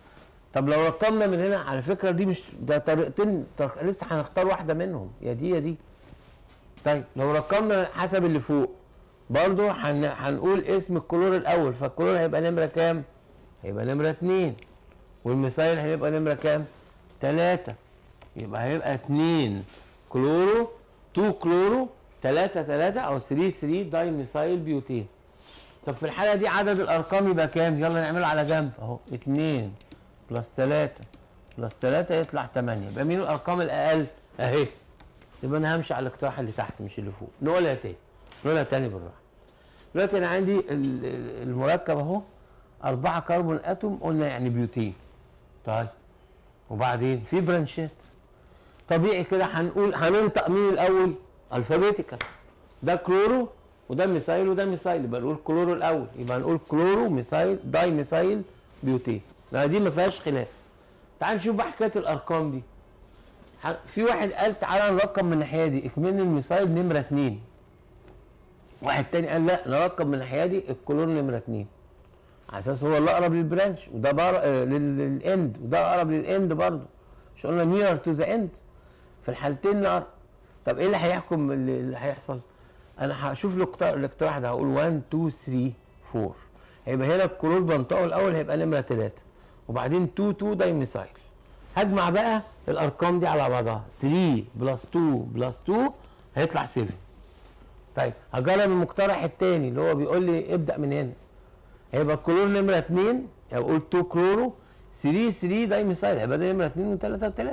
طب لو رقمنا من هنا على فكره دي مش ده طريقتين طر- لسه هنختار واحده منهم يا دي يا دي طيب لو رقمنا حسب اللي فوق برضو هن... هنقول اسم الكلور الاول فالكلور هيبقى نمره كام هيبقى نمره اتنين والميثايل هيبقى نمره كام تلاتة يبقى هيبقى اتنين كلورو تو كلورو تلاتة تلاتة او 3 3 داي ميثايل بيوتين طب في الحاله دي عدد الارقام يبقى كام يلا نعمله على جنب اهو اتنين بلس تلاتة بلس تلاتة يطلع تمانية يبقى مين الارقام الاقل اهي يبقى انا همشي على الاقتراح اللي تحت مش اللي فوق نقولها تاني نقولها تاني بالراحه دلوقتي انا عندي ال- ال- المركب اهو أربعة كربون اتوم قلنا يعني بيوتين طيب وبعدين في برانشات طبيعي كده هنقول هننطق مين الاول الفابيتيكال ده كلورو وده ميثايل وده ميثايل يبقى نقول كلورو الاول يبقى نقول كلورو ميثايل داي ميثايل بيوتين لا دي ما فيهاش خلاف تعال نشوف بقى حكايه الارقام دي ح- في واحد قال تعالى نرقم من الناحيه دي اكملنا الميثايل نمره اتنين واحد تاني قال لا نرقم من الناحيه دي الكلور نمره اتنين على اساس هو اللي اقرب للبرانش وده بار... آه لل- للاند وده اقرب للاند برضه مش قلنا نير تو ذا اند في الحالتين نقرب طب ايه اللي هيحكم اللي اللي هيحصل انا هشوف الاقتراح الاقتراح ده هقول 1 2 3 4 هيبقى هنا الكلور بنطقه الاول هيبقى نمره 3 وبعدين 2 2 دايميثايل هجمع بقى الارقام دي على بعضها 3 بلس 2 بلس 2 هيطلع 7 طيب هجرب المقترح الثاني اللي هو بيقول لي ابدا من هنا هيبقى الكلور نمره 2 هقول 2 كلورو 3 3 دايميثايل هيبقى ده نمره 2 و3 3 3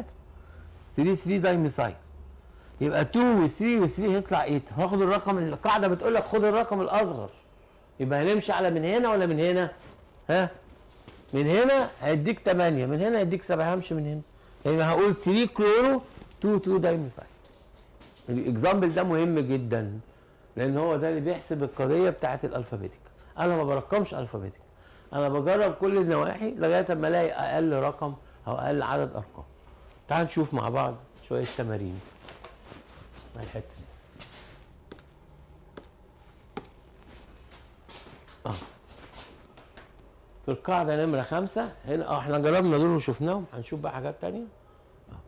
3 دايميثايل يبقى 2 و 3 و 3 هيطلع 8 هاخد الرقم القاعده بتقول لك خد الرقم الاصغر يبقى هنمشي على من هنا ولا من هنا ها من هنا هيديك 8 من هنا هيديك 7 همشي من هنا يبقى هقول 3 كلورو 2 2 دايميثايل الاكزامبل ده مهم جدا لان هو ده اللي بيحسب القضيه بتاعت الالفابيتيك انا ما برقمش الفابيتيك انا بجرب كل النواحي لغايه اما الاقي اقل رقم او اقل عدد ارقام تعال نشوف مع بعض شويه تمارين مع الحته دي اه في القاعده نمره خمسة هنا اه احنا جربنا دول وشفناهم هنشوف بقى حاجات تانية آه.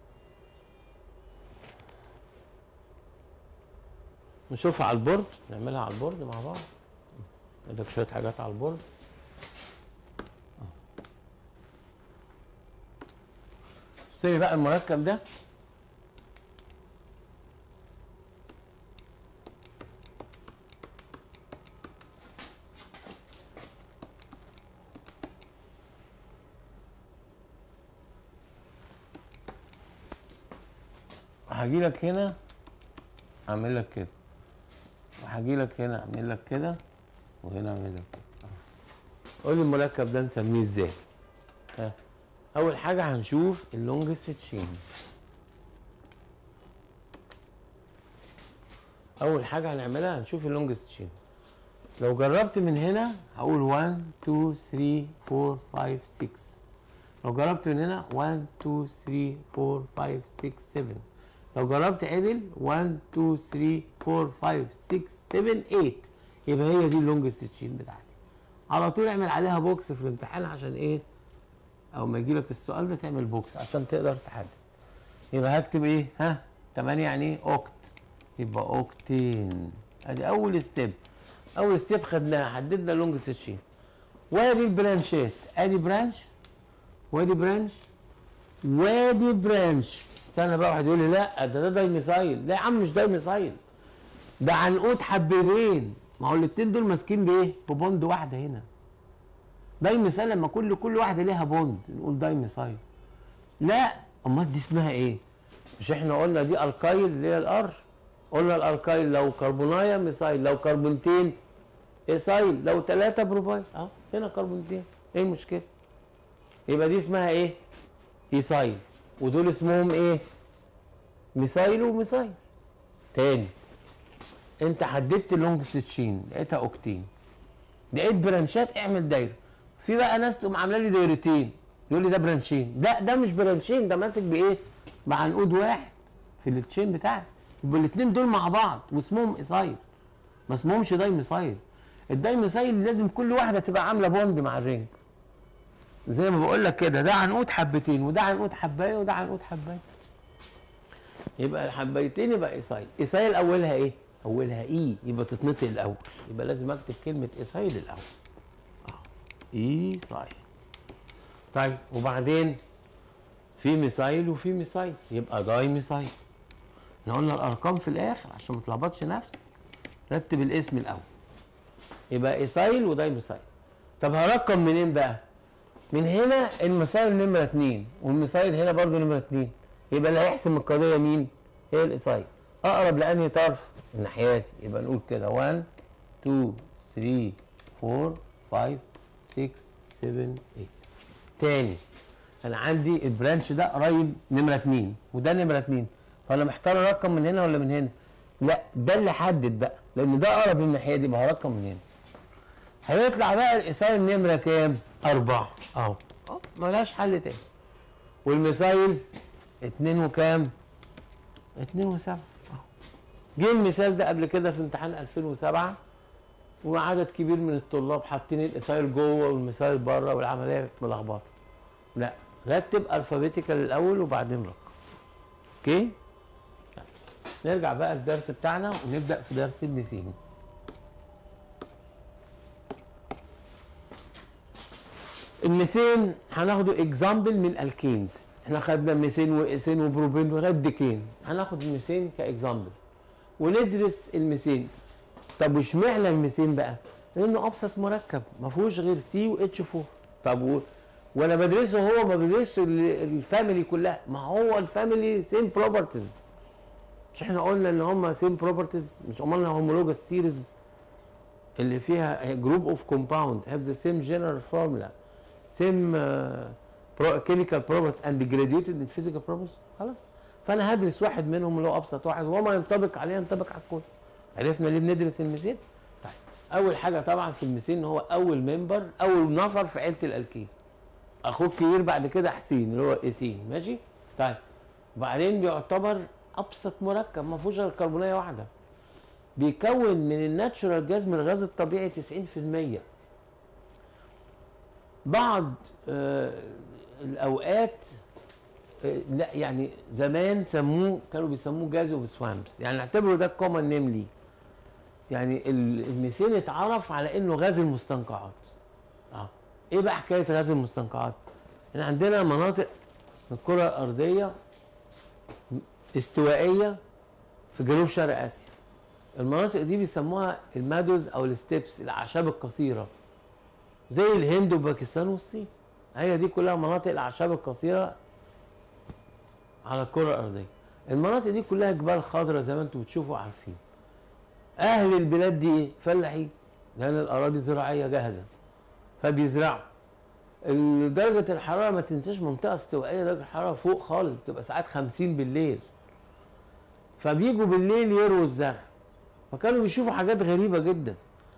نشوفها على البورد نعملها على البورد مع بعض عندك شويه حاجات على البورد سيبي بقى المركب ده هاجي لك هنا اعمل لك كده وهاجي لك هنا اعمل لك كده وهنا اعمل لك كده قول لي المركب ده نسميه ازاي ها اول حاجه هنشوف اللونجست تشين اول حاجه هنعملها هنشوف اللونجست تشين لو جربت من هنا هقول 1 2 3 4 5 6 لو جربت من هنا 1 2 3 4 5 6 7 لو جربت عدل 1 2 3 4 5 6 7 8 يبقى هي دي اللونجست تشين بتاعتي على طول اعمل عليها بوكس في الامتحان عشان ايه او ما يجي لك السؤال ده تعمل بوكس عشان تقدر تحدد يبقى هكتب ايه ها 8 يعني ايه اوكت يبقى اوكتين ادي اول ستيب اول ستيب خدناها حددنا اللونجست تشين وادي البرانشات ادي برانش وادي برانش وادي برانش استنى بقى واحد يقول لي لا ده ده دايميثايل لا يا عم مش دايميثايل ده عنقود حبتين ما هو الاتنين دول ماسكين بايه؟ ببوند واحده هنا دايميثايل لما كل كل واحده ليها بوند نقول دايميثايل لا امال دي اسمها ايه؟ مش احنا قلنا دي الكايل اللي هي الار قلنا الالكايل لو كربونايه ميثايل لو كربونتين ايثايل لو ثلاثه بروفايل اه هنا كربونتين ايه المشكله؟ يبقى دي اسمها ايه؟ ايثايل ودول اسمهم ايه؟ ميثايل وميثايل تاني انت حددت اللونج تشين لقيتها اوكتين لقيت برانشات اعمل دايره في بقى ناس تقوم عامله لي دايرتين يقول لي ده برانشين لا ده مش برانشين ده ماسك بايه؟ بعنقود واحد في التشين بتاعتي يبقى الاثنين دول مع بعض واسمهم ايثايل ما اسمهمش دايميثايل الدايميثايل لازم كل واحده تبقى عامله بوند مع الرينج زي ما بقول لك كده ده عنقود حبتين وده عنقود حبايه وده عنقود حبايه يبقى الحبايتين يبقى ايسايل ايسايل اولها ايه اولها اي يبقى تتنطق الاول يبقى لازم اكتب كلمه ايسايل الاول اه ايسايل طيب وبعدين في ميسايل وفي ميسايل يبقى داي ميسايل احنا قلنا الارقام في الاخر عشان ما تلخبطش نفسك رتب الاسم الاول يبقى ايسايل وداي ميسايل طب هرقم منين بقى من هنا المسائل نمرة اتنين والمسائل هنا برضو نمرة اتنين يبقى اللي هيحسم القضية مين؟ هي الإسايل أقرب لأنهي طرف؟ الناحياتي يبقى نقول كده 1 2 3 4 5 6 7 8 تاني أنا عندي البرانش ده قريب نمرة اتنين وده نمرة اتنين فأنا محتار أرقم من هنا ولا من هنا؟ لا ده اللي حدد بقى لأن ده أقرب للناحية دي يبقى هرقم من هنا هيطلع بقى الإسايل نمرة كام؟ أربعة أهو أهو ملهاش حل تاني والمسايل اتنين وكام؟ اتنين وسبعة أهو جه المثال ده قبل كده في امتحان 2007 وعدد كبير من الطلاب حاطين الإسايل جوه والمسايل بره والعملية ملخبطة لا رتب الفابيتيكال الأول وبعدين رقم أوكي؟ نرجع بقى للدرس بتاعنا ونبدأ في درس الميسين الميثين هناخده اكزامبل من الكينز احنا خدنا ميثين وايثين وبروبين لغايه ديكين هناخد الميثين كاكزامبل وندرس الميثين طب واشمعنى الميثين بقى؟ لانه ابسط مركب ما فيهوش غير سي واتش 4 طب و... وانا بدرسه هو ما بدرسش ال- الفاميلي كلها ما هو الفاميلي سيم بروبرتيز مش احنا قلنا ان هم سيم بروبرتيز مش قلنا هومولوجس سيريز اللي فيها جروب اوف كومباوندز هاف ذا سيم جنرال فورمولا سيم كيميكال بروبرتيز اند جراديوتد ان فيزيكال بروبرتيز خلاص فانا هدرس واحد منهم اللي هو ابسط واحد وما ينطبق عليه ينطبق على الكل عرفنا ليه بندرس الميثين طيب اول حاجه طبعا في الميثين هو اول ممبر اول نفر في عيله الالكين اخوه الكبير بعد كده حسين اللي هو ايثين ماشي طيب وبعدين بيعتبر ابسط مركب ما فيهوش غير كربونيه واحده بيكون من الناتشورال جاز من الغاز الطبيعي 90% بعض آه الاوقات آه لا يعني زمان سموه كانوا بيسموه جاز اوف سوامبس يعني نعتبره ده كومن نيم ليه يعني ال- الميثين اتعرف على انه غاز المستنقعات اه ايه بقى حكايه غاز المستنقعات احنا عندنا مناطق من الكره الارضيه استوائيه في جنوب شرق اسيا المناطق دي بيسموها المادوز او الستيبس الاعشاب القصيره زي الهند وباكستان والصين هي دي كلها مناطق الاعشاب القصيره على الكره الارضيه المناطق دي كلها جبال خضراء زي ما انتم بتشوفوا عارفين اهل البلاد دي ايه فلاحين لان الاراضي زراعيه جاهزه فبيزرعوا ال- درجة الحرارة ما تنساش منطقة استوائية درجة الحرارة فوق خالص بتبقى ساعات 50 بالليل فبيجوا بالليل يرووا الزرع فكانوا بيشوفوا حاجات غريبة جدا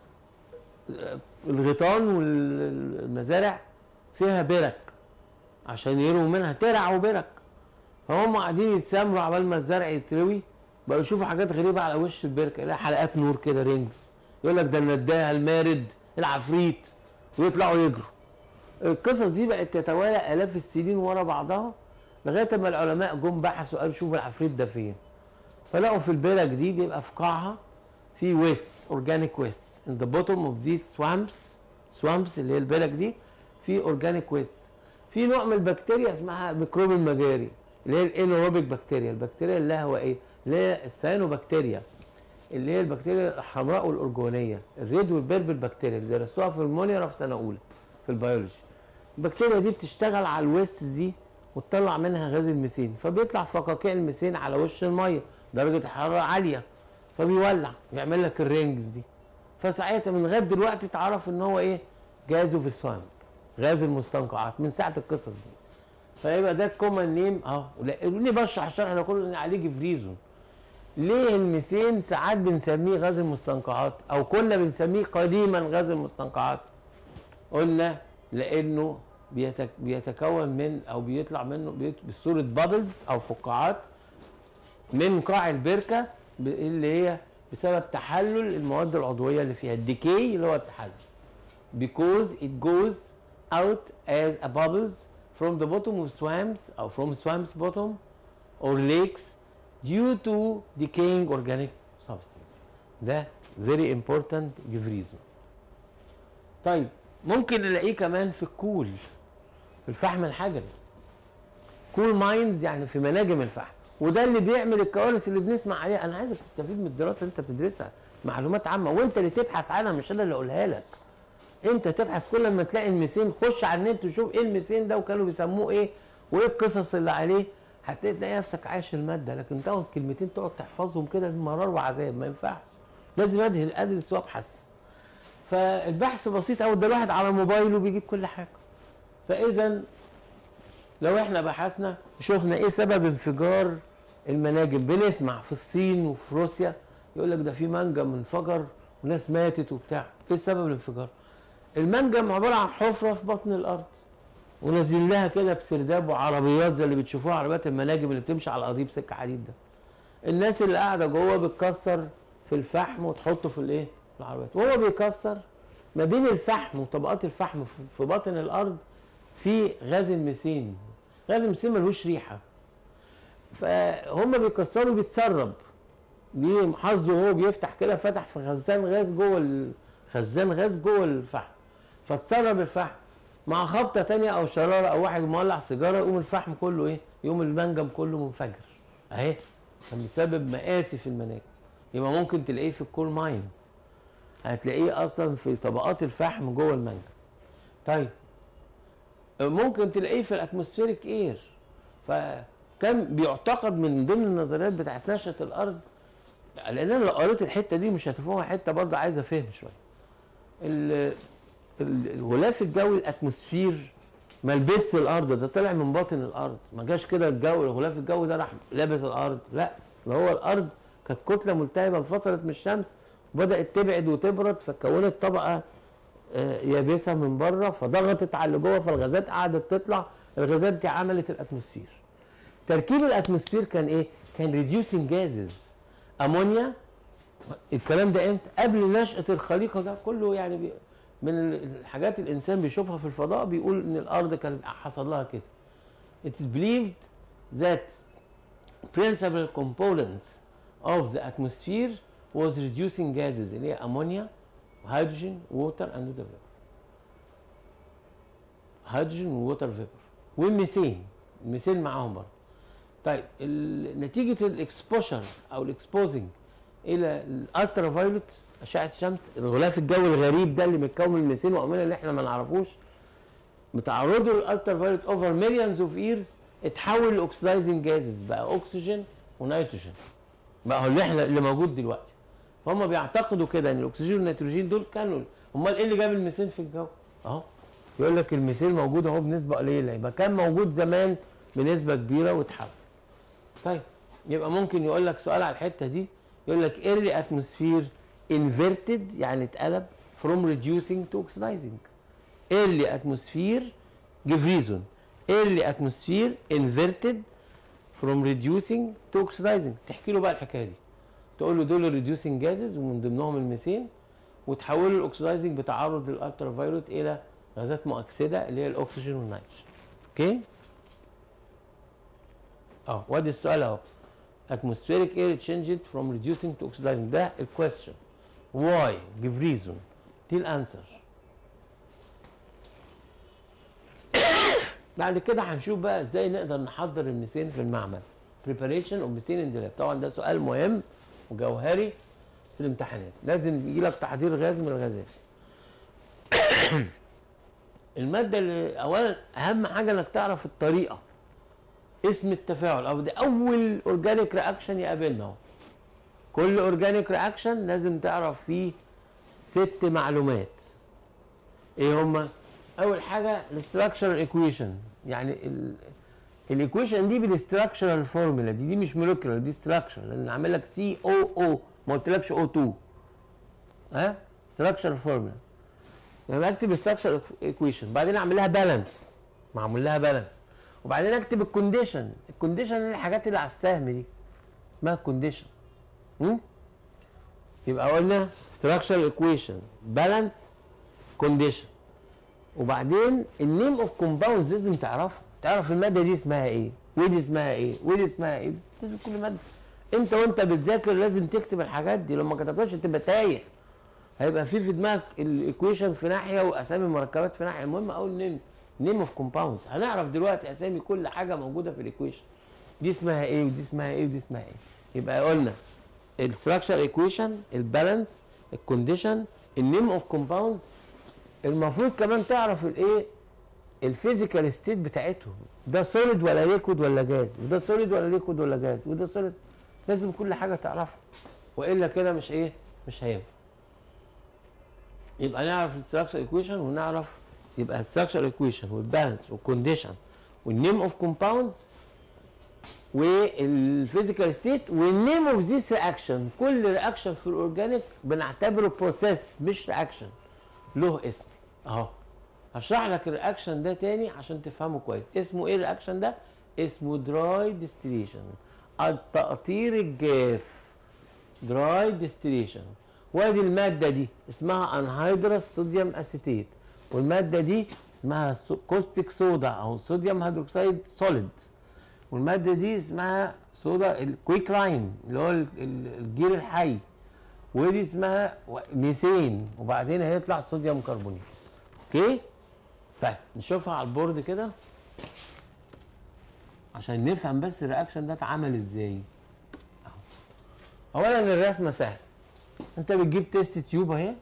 الغيطان والمزارع فيها برك عشان يروا منها ترع وبرك فهم قاعدين يتسامروا عبال ما الزرع يتروي بقوا يشوفوا حاجات غريبة على وش البركة يلاقي حلقات نور كده رينجز يقول لك ده النداهة المارد العفريت ويطلعوا يجروا القصص دي بقت تتوالى آلاف السنين ورا بعضها لغاية ما العلماء جم بحثوا قالوا شوفوا العفريت ده فين فلقوا في البرك دي بيبقى في قاعها في ويستس اورجانيك ويستس in the bottom of these swamps swamps اللي هي البرك دي في اورجانيك ويستس في نوع من البكتيريا اسمها ميكروب المجاري اللي هي الانوروبيك بكتيريا البكتيريا اللي هو ايه اللي هي السيانوبكتيريا اللي هي البكتيريا الحمراء والارجونيه الريد والبيربل بكتيريا اللي درسوها في المونيرا في سنه اولى في البيولوجي البكتيريا دي بتشتغل على الويستس دي وتطلع منها غاز الميثين فبيطلع فقاقيع الميثين على وش الميه درجه الحراره عاليه فبيولع يعمل لك الرينجز دي فساعتها من لغايه دلوقتي اتعرف ان هو ايه جاز اوف سوامب غاز المستنقعات من ساعه القصص دي فيبقى ده الكومن نيم اهو لا- ليه بشرح الشرح ده كله ان عليه فريزون ليه الميثين ساعات بنسميه غاز المستنقعات او كنا بنسميه قديما غاز المستنقعات قلنا لانه بيتك بيتكون من او بيطلع منه بيت- بصوره بابلز او فقاعات من قاع البركه ب- اللي هي بسبب تحلل المواد العضويه اللي فيها الديكي اللي هو التحلل because it goes out as a bubbles from the bottom of swamps or from swamps bottom or lakes due to decaying organic substance ده very important give reason طيب ممكن نلاقيه كمان في الكول في الفحم الحجري كول ماينز يعني في مناجم الفحم وده اللي بيعمل الكوارث اللي بنسمع عليها انا عايزك تستفيد من الدراسه اللي انت بتدرسها معلومات عامه وانت اللي تبحث عنها مش انا اللي اقولها لك انت تبحث كل ما تلاقي الميثين خش على النت وشوف ايه الميثين ده وكانوا بيسموه ايه وايه القصص اللي عليه هتلاقي نفسك عايش الماده لكن تاخد كلمتين تقعد تحفظهم كده بمرار وعذاب ما ينفعش لازم ادهن ادرس وابحث فالبحث بسيط قوي ده الواحد على موبايله بيجيب كل حاجه فاذا لو احنا بحثنا شفنا ايه سبب انفجار المناجم بنسمع في الصين وفي روسيا يقول لك ده في منجم انفجر وناس ماتت وبتاع ايه سبب الانفجار المنجم عباره عن حفره في بطن الارض ونازلين لها كده بسرداب وعربيات زي اللي بتشوفوها عربيات المناجم اللي بتمشي على قضيب سكه حديد ده الناس اللي قاعده جوه بتكسر في الفحم وتحطه في الايه في العربيات وهو بيكسر ما بين الفحم وطبقات الفحم في- في باطن الارض في غاز الميثين غاز الميثين ملهوش ريحه فهم بيكسروا بيتسرب دي حظه وهو بيفتح كده فتح في خزان غاز جوه ال- خزان غاز جوه الفحم فتسرب الفحم مع خبطه تانية او شراره او واحد مولع سيجاره يقوم الفحم كله ايه يقوم المنجم كله منفجر اهي كان بسبب مآسي في المناجم يبقى ممكن تلاقيه في الكول ماينز هتلاقيه اصلا في طبقات الفحم جوه المنجم طيب ممكن تلاقيه في الاتموسفيريك اير فكان بيعتقد من ضمن النظريات بتاعت نشأة الارض لان انا لو قريت الحته دي مش هتفهمها حته برضه عايزه فهم شويه ال- ال- الغلاف الجوي الاتموسفير ما لبسش الارض ده طلع من باطن الارض ما جاش كده الجو الغلاف الجوي ده راح لابس الارض لا ده هو الارض كانت كتله ملتهبه انفصلت من الشمس وبدات تبعد وتبرد فكونت طبقه آه، يابسه من بره فضغطت على اللي جوه فالغازات قعدت تطلع الغازات دي عملت الاتموسفير تركيب الاتموسفير كان ايه كان ريديوسنج جازز امونيا الكلام ده امتى قبل نشأة الخليقة ده كله يعني بي من الحاجات الانسان بيشوفها في الفضاء بيقول ان الارض كان حصل لها كده it is believed that principal components of the atmosphere was reducing gases اللي هي امونيا هيدروجين ووتر اند ووتر فيبر هيدروجين ووتر فيبر والميثين الميثين معاهم برضه طيب ال- نتيجه الاكسبوشر او الاكسبوزنج الى الالترا فايولت اشعه الشمس الغلاف الجوي الغريب ده اللي متكون من الميثين وامونيا اللي احنا ما نعرفوش متعرضوا للالترا فايولت اوفر مليونز اوف ييرز اتحول لاوكسيدايزنج جازز بقى اكسجين ونيتروجين بقى هو اللي احنا اللي موجود دلوقتي فهم بيعتقدوا كده ان الاكسجين والنيتروجين دول كانوا امال ايه اللي جاب الميثين في الجو اهو يقول لك الميثين موجود اهو بنسبه قليله يبقى كان موجود زمان بنسبه كبيره واتحول طيب يبقى ممكن يقول لك سؤال على الحته دي يقول لك early atmosphere inverted يعني اتقلب from reducing to oxidizing early atmosphere give reason early atmosphere inverted from reducing to oxidizing تحكي له بقى الحكايه دي تقول له دول الريديوسنج جازز ومن ضمنهم الميثين وتحولوا الاكسدايزنج بتعرض للالترا فايولت الى غازات مؤكسده اللي هي الاكسجين والنيتروجين اوكي اه وادي السؤال اهو atmospheric air changed from reducing to oxidizing ده الكويستشن why give reason دي الانسر بعد كده هنشوف بقى ازاي نقدر نحضر الميثين في المعمل preparation of methane in the lab طبعا ده سؤال مهم وجوهري في الامتحانات لازم يجي لك تحضير غاز من الغازات الماده اللي اولا اهم حاجه انك تعرف الطريقه اسم التفاعل او ده اول اورجانيك رياكشن يقابلنا اهو كل اورجانيك رياكشن لازم تعرف فيه ست معلومات ايه هما اول حاجه الاستراكشر ايكويشن يعني الايكويشن دي بالاستراكشرال فورمولا دي دي مش مولكيولر دي ستراكشر لان عامل لك سي او او ما قلتلكش او 2 ها ستراكشر فورمولا يبقى اكتب ستراكشر ايكويشن بعدين اعمل لها بالانس معمول لها بالانس وبعدين اكتب الكونديشن الكونديشن اللي الحاجات اللي على السهم دي اسمها الكونديشن يبقى قلنا structural equation balance condition وبعدين النيم اوف كومباوندز لازم تعرفها تعرف الماده دي اسمها ايه ودي اسمها ايه ودي اسمها ايه لازم كل ماده انت وانت بتذاكر لازم تكتب الحاجات دي لو ما كتبتهاش تبقى تايه هيبقى في في دماغك الايكويشن في ناحيه واسامي المركبات في ناحيه المهم اقول نيم نيم اوف كومباوندز هنعرف دلوقتي اسامي كل حاجه موجوده في الايكويشن دي اسمها ايه ودي اسمها ايه ودي اسمها ايه يبقى قلنا الستراكشر ايكويشن البالانس الكونديشن النيم اوف كومباوندز المفروض كمان تعرف الايه الفيزيكال ستيت بتاعتهم ده سوليد ولا ليكويد ولا جاز وده سوليد ولا ليكويد ولا جاز وده سوليد لازم كل حاجه تعرفها والا كده مش ايه مش هينفع يبقى نعرف الستراكشر ايكويشن ونعرف يبقى الستراكشر ايكويشن والبالانس والكونديشن والنيم اوف كومباوندز والفيزيكال ستيت والنيم اوف ذيس رياكشن كل رياكشن في الاورجانيك بنعتبره بروسيس مش رياكشن له اسم اهو هشرح لك الرياكشن ده تاني عشان تفهمه كويس اسمه ايه الرياكشن ده اسمه دراي ديستليشن التقطير الجاف دراي ديستليشن وادي الماده دي اسمها انهيدرس صوديوم اسيتيت والماده دي اسمها كوستيك صودا او صوديوم هيدروكسيد سوليد والماده دي اسمها صودا الكويك لاين اللي هو ال- ال- الجير الحي ودي اسمها و- ميثين وبعدين هيطلع صوديوم كربونيت اوكي طيب نشوفها على البورد كده عشان نفهم بس الرياكشن ده اتعمل ازاي أهو. اولا الرسمه سهله انت بتجيب تيست تيوب اهي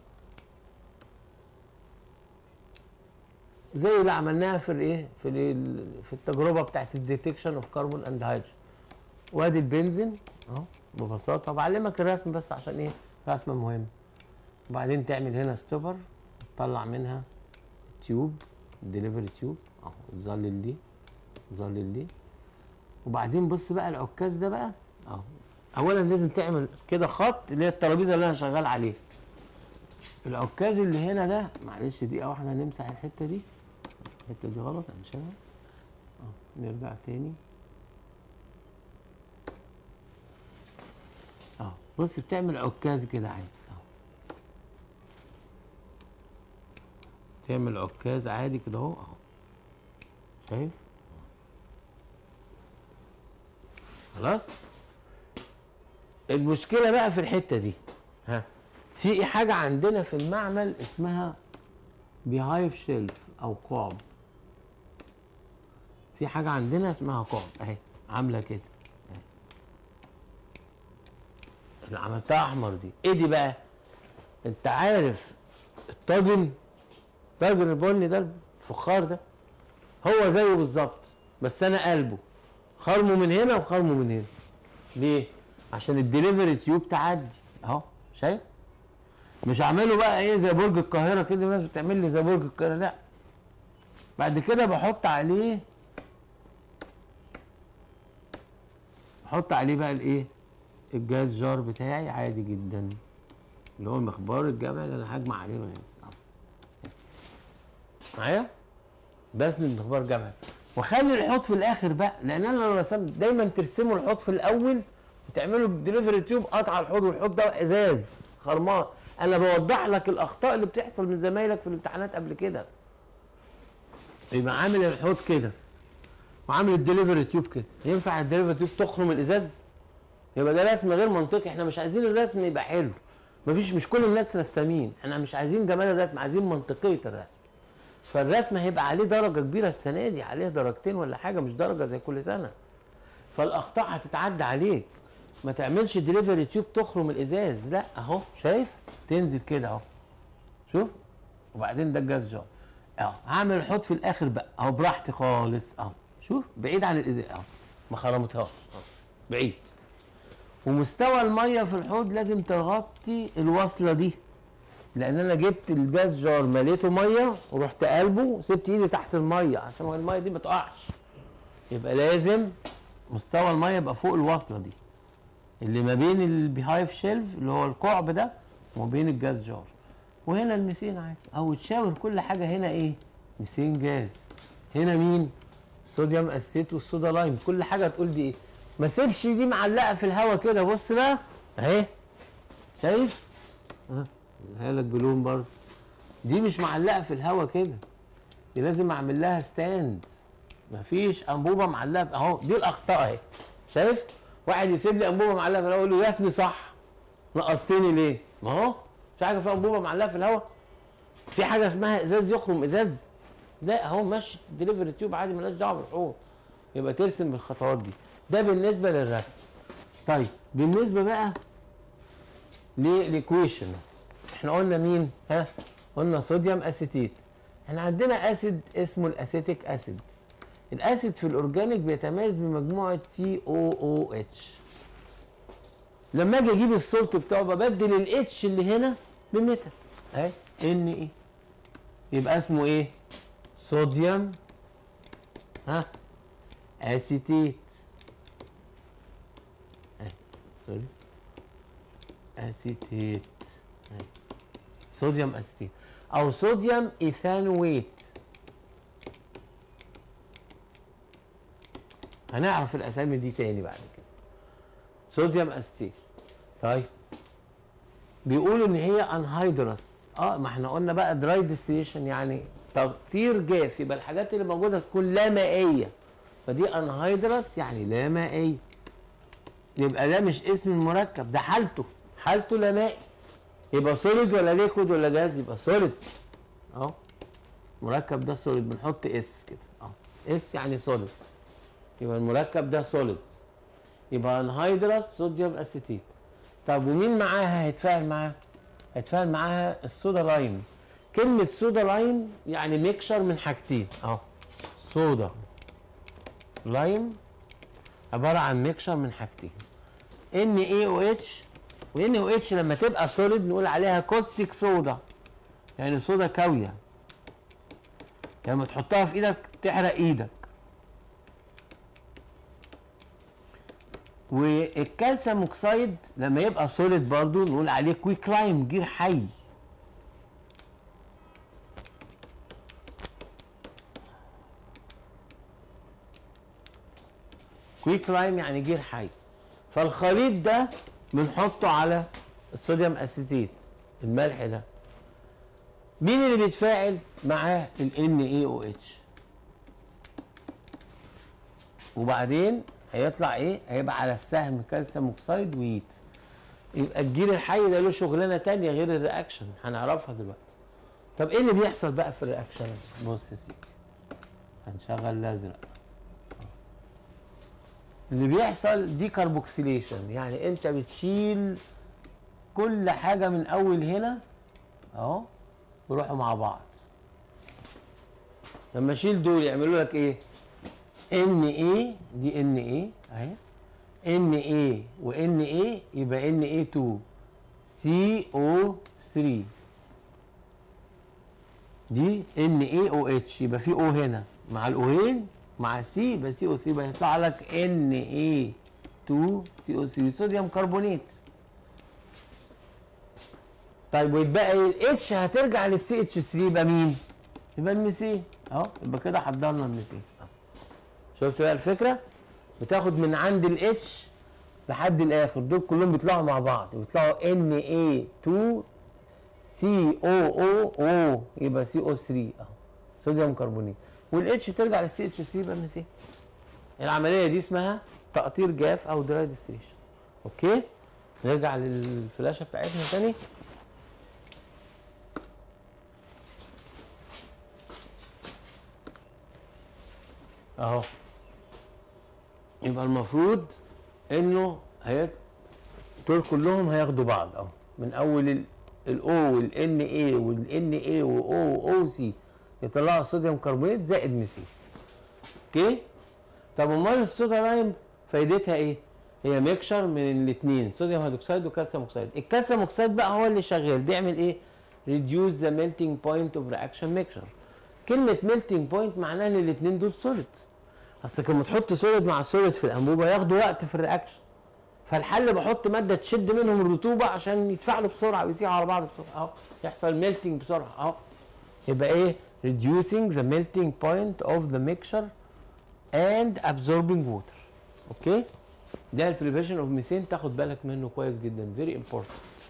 زي اللي عملناها في الايه في ال- في التجربه بتاعت الديتكشن اوف كربون اند هيدروجين وادي البنزين اهو ببساطه بعلمك الرسم بس عشان ايه رسمه مهمه وبعدين تعمل هنا ستوبر تطلع منها تيوب ديليفري تيوب اهو تظلل دي تظلل دي وبعدين بص بقى العكاز ده بقى اهو اولا لازم تعمل كده خط اللي هي الترابيزه اللي انا شغال عليها العكاز اللي هنا ده معلش دقيقه واحده نمسح الحته دي الحته دي غلط هنشيلها اه نرجع تاني اه بص بتعمل عكاز كده عادي اه تعمل عكاز عادي كده اهو اهو شايف خلاص المشكله بقى في الحته دي ها في حاجه عندنا في المعمل اسمها بيهايف شيلف او قعب في حاجه عندنا اسمها قعب اهي عامله كده أهي. اللي عملتها احمر دي ايه دي بقى انت عارف الطاجن الطاجن البني ده الفخار ده هو زيه بالظبط بس انا قلبه خرمه من هنا وخرمه من هنا ليه عشان الدليفري تيوب تعدي اهو شايف مش هعمله بقى ايه زي برج القاهره كده الناس بتعمل لي زي برج القاهره لا بعد كده بحط عليه بحط عليه بقى الايه الجاز جار بتاعي عادي جدا اللي هو المخبار الجامعي اللي انا هجمع عليه وناس معايا بسند مخبار جامعي واخلي الحوض في الاخر بقى لان انا لو رسمت دايما ترسموا الحوض في الاول وتعملوا ديليفري تيوب قطع الحوض والحوض ده ازاز خرمان انا بوضح لك الاخطاء اللي بتحصل من زمايلك في الامتحانات قبل كده يبقى عامل الحوض كده وعامل الدليفري تيوب كده ينفع الدليفري تيوب تخرم الازاز يبقى ده رسم غير منطقي احنا مش عايزين الرسم يبقى حلو مفيش مش كل الناس رسامين احنا مش عايزين جمال الرسم عايزين منطقيه الرسم فالرسم هيبقى عليه درجه كبيره السنه دي عليه درجتين ولا حاجه مش درجه زي كل سنه فالاخطاء هتتعدى عليك ما تعملش ديليفري تيوب تخرم الازاز لا اهو شايف تنزل كده اهو شوف وبعدين ده الجاز جار اهو هعمل الحوض في الاخر بقى اهو براحتي خالص اهو شوف بعيد عن الازاز اهو ما خرمتهاش اهو بعيد ومستوى الميه في الحوض لازم تغطي الوصله دي لان انا جبت الجاز جار مليته ميه ورحت قلبه وسبت ايدي تحت الميه عشان الميه دي ما تقعش يبقى لازم مستوى الميه يبقى فوق الوصله دي اللي ما بين البيهايف شيلف اللي هو الكعب ده وما بين الجاز جار وهنا الميثين عادي او تشاور كل حاجه هنا ايه ميثين جاز هنا مين الصوديوم اسيت والصودا لايم كل حاجه تقول دي ايه ما سيبش دي معلقه في الهوا كده بص بقى اهي شايف ها لك بلون برضه دي مش معلقه في الهوا كده دي لازم اعمل لها ستاند مفيش انبوبه معلقه اهو دي الاخطاء اهي شايف واحد يسيب لي انبوبه معلقه في الهواء يقول له يا اسمي صح نقصتني ليه ما هو في حاجه فيها انبوبه معلقه في الهواء في حاجه اسمها ازاز يخرم ازاز لا اهو ماشي دليفري تيوب عادي مالناش دعوه بالحقوق يبقى ترسم بالخطوات دي ده بالنسبه للرسم طيب بالنسبه بقى للايكويشن احنا قلنا مين ها قلنا صوديوم اسيتيت احنا عندنا اسيد اسمه الاسيتيك اسيد الاسيد في الاورجانيك بيتميز بمجموعه سي او او اتش لما اجي اجيب السولت بتاعه ببدل الاتش اللي هنا بميتال اهي ان ايه يبقى اسمه ايه صوديوم ها اسيتيت اهي سوري اسيتيت اهي صوديوم اسيتيت او صوديوم ايثانويت هنعرف الاسامي دي تاني بعد كده صوديوم اسيتيت طيب بيقولوا ان هي انهيدرس اه ما احنا قلنا بقى دراي ديستيشن يعني تقطير جاف يبقى الحاجات اللي موجوده تكون لا مائيه فدي انهيدرس يعني لا مائيه يبقى ده مش اسم المركب ده حالته حالته لا مائي يبقى سوليد ولا ليكويد ولا جاز يبقى سوليد اهو المركب ده سوليد بنحط اس كده اهو اس يعني سوليد يبقى المركب ده سوليد يبقى انهيدرس صوديوم اسيتيت طب ومين معاها هيتفاعل معاها هيتفاعل معاها الصودا لايم كلمة صودا لايم يعني ميكشر من حاجتين اهو صودا لايم عبارة عن ميكشر من حاجتين ان اي او اتش وان او اتش لما تبقى سوليد نقول عليها كوستيك صودا يعني صودا كاوية لما تحطها في ايدك تحرق ايدك والكالسيوم اوكسايد لما يبقى سوليد برضو نقول عليه كويك لايم جير حي كويك لايم يعني جير حي فالخليط ده بنحطه على الصوديوم اسيتيت الملح ده مين اللي بيتفاعل معاه ال NaOH وبعدين هيطلع ايه هيبقى على السهم كالسيوم اوكسيد ويت يبقى الجيل الحي ده له شغلانه تانية غير الرياكشن هنعرفها دلوقتي طب ايه اللي بيحصل بقى في الرياكشن بص يا سيدي هنشغل الازرق اللي بيحصل دي كاربوكسيليشن يعني انت بتشيل كل حاجه من اول هنا اهو يروحوا مع بعض لما اشيل دول يعملوا لك ايه ان ايه دي ان ايه اهي ان ايه وان ايه يبقى ان ايه 2 سي او 3 دي ان ايه او اتش يبقى في او هنا مع الاوهين مع سي يبقى سي او 3 يبقى يطلع لك ان ايه 2 سي او 3 صوديوم كربونات طيب ويتبقى ايه الاتش هترجع للسي اتش 3 يبقى مين؟ يبقى الميثين اهو يبقى كده حضرنا الميثين شفت بقى الفكره؟ بتاخد من عند الاتش لحد الاخر دول كلهم بيطلعوا مع بعض بيطلعوا ان اي 2 سي او او او يبقى سي او 3 اهو صوديوم كربونات والاتش ترجع للسي اتش 3 يبقى ميثين العمليه دي اسمها تقطير جاف او دراي ديستريشن اوكي نرجع للفلاشه بتاعتنا تاني اهو يبقى المفروض انه هيت دول كلهم هياخدوا بعض اهو من اول الاو والان اي والان اي واو واو سي يطلعوا الصوديوم كربونات زائد ميثين اوكي طب امال الصودا لايم فايدتها ايه؟ هي ميكشر من الاثنين صوديوم هيدروكسيد وكالسيوم اوكسيد الكالسيوم اوكسيد بقى هو اللي شغال بيعمل ايه؟ reduce the melting point of reaction mixture كلمة melting point معناها ان الاثنين دول سوليد اصل لما تحط سوليد مع سوليد في الانبوبه ياخدوا وقت في الرياكشن فالحل بحط ماده تشد منهم الرطوبه عشان يتفاعلوا بسرعه ويسيحوا على بعض بسرعه اهو يحصل ميلتنج بسرعه اهو يبقى ايه reducing the melting point of the mixture and absorbing water اوكي ده البريبريشن اوف ميثين تاخد بالك منه كويس جدا very important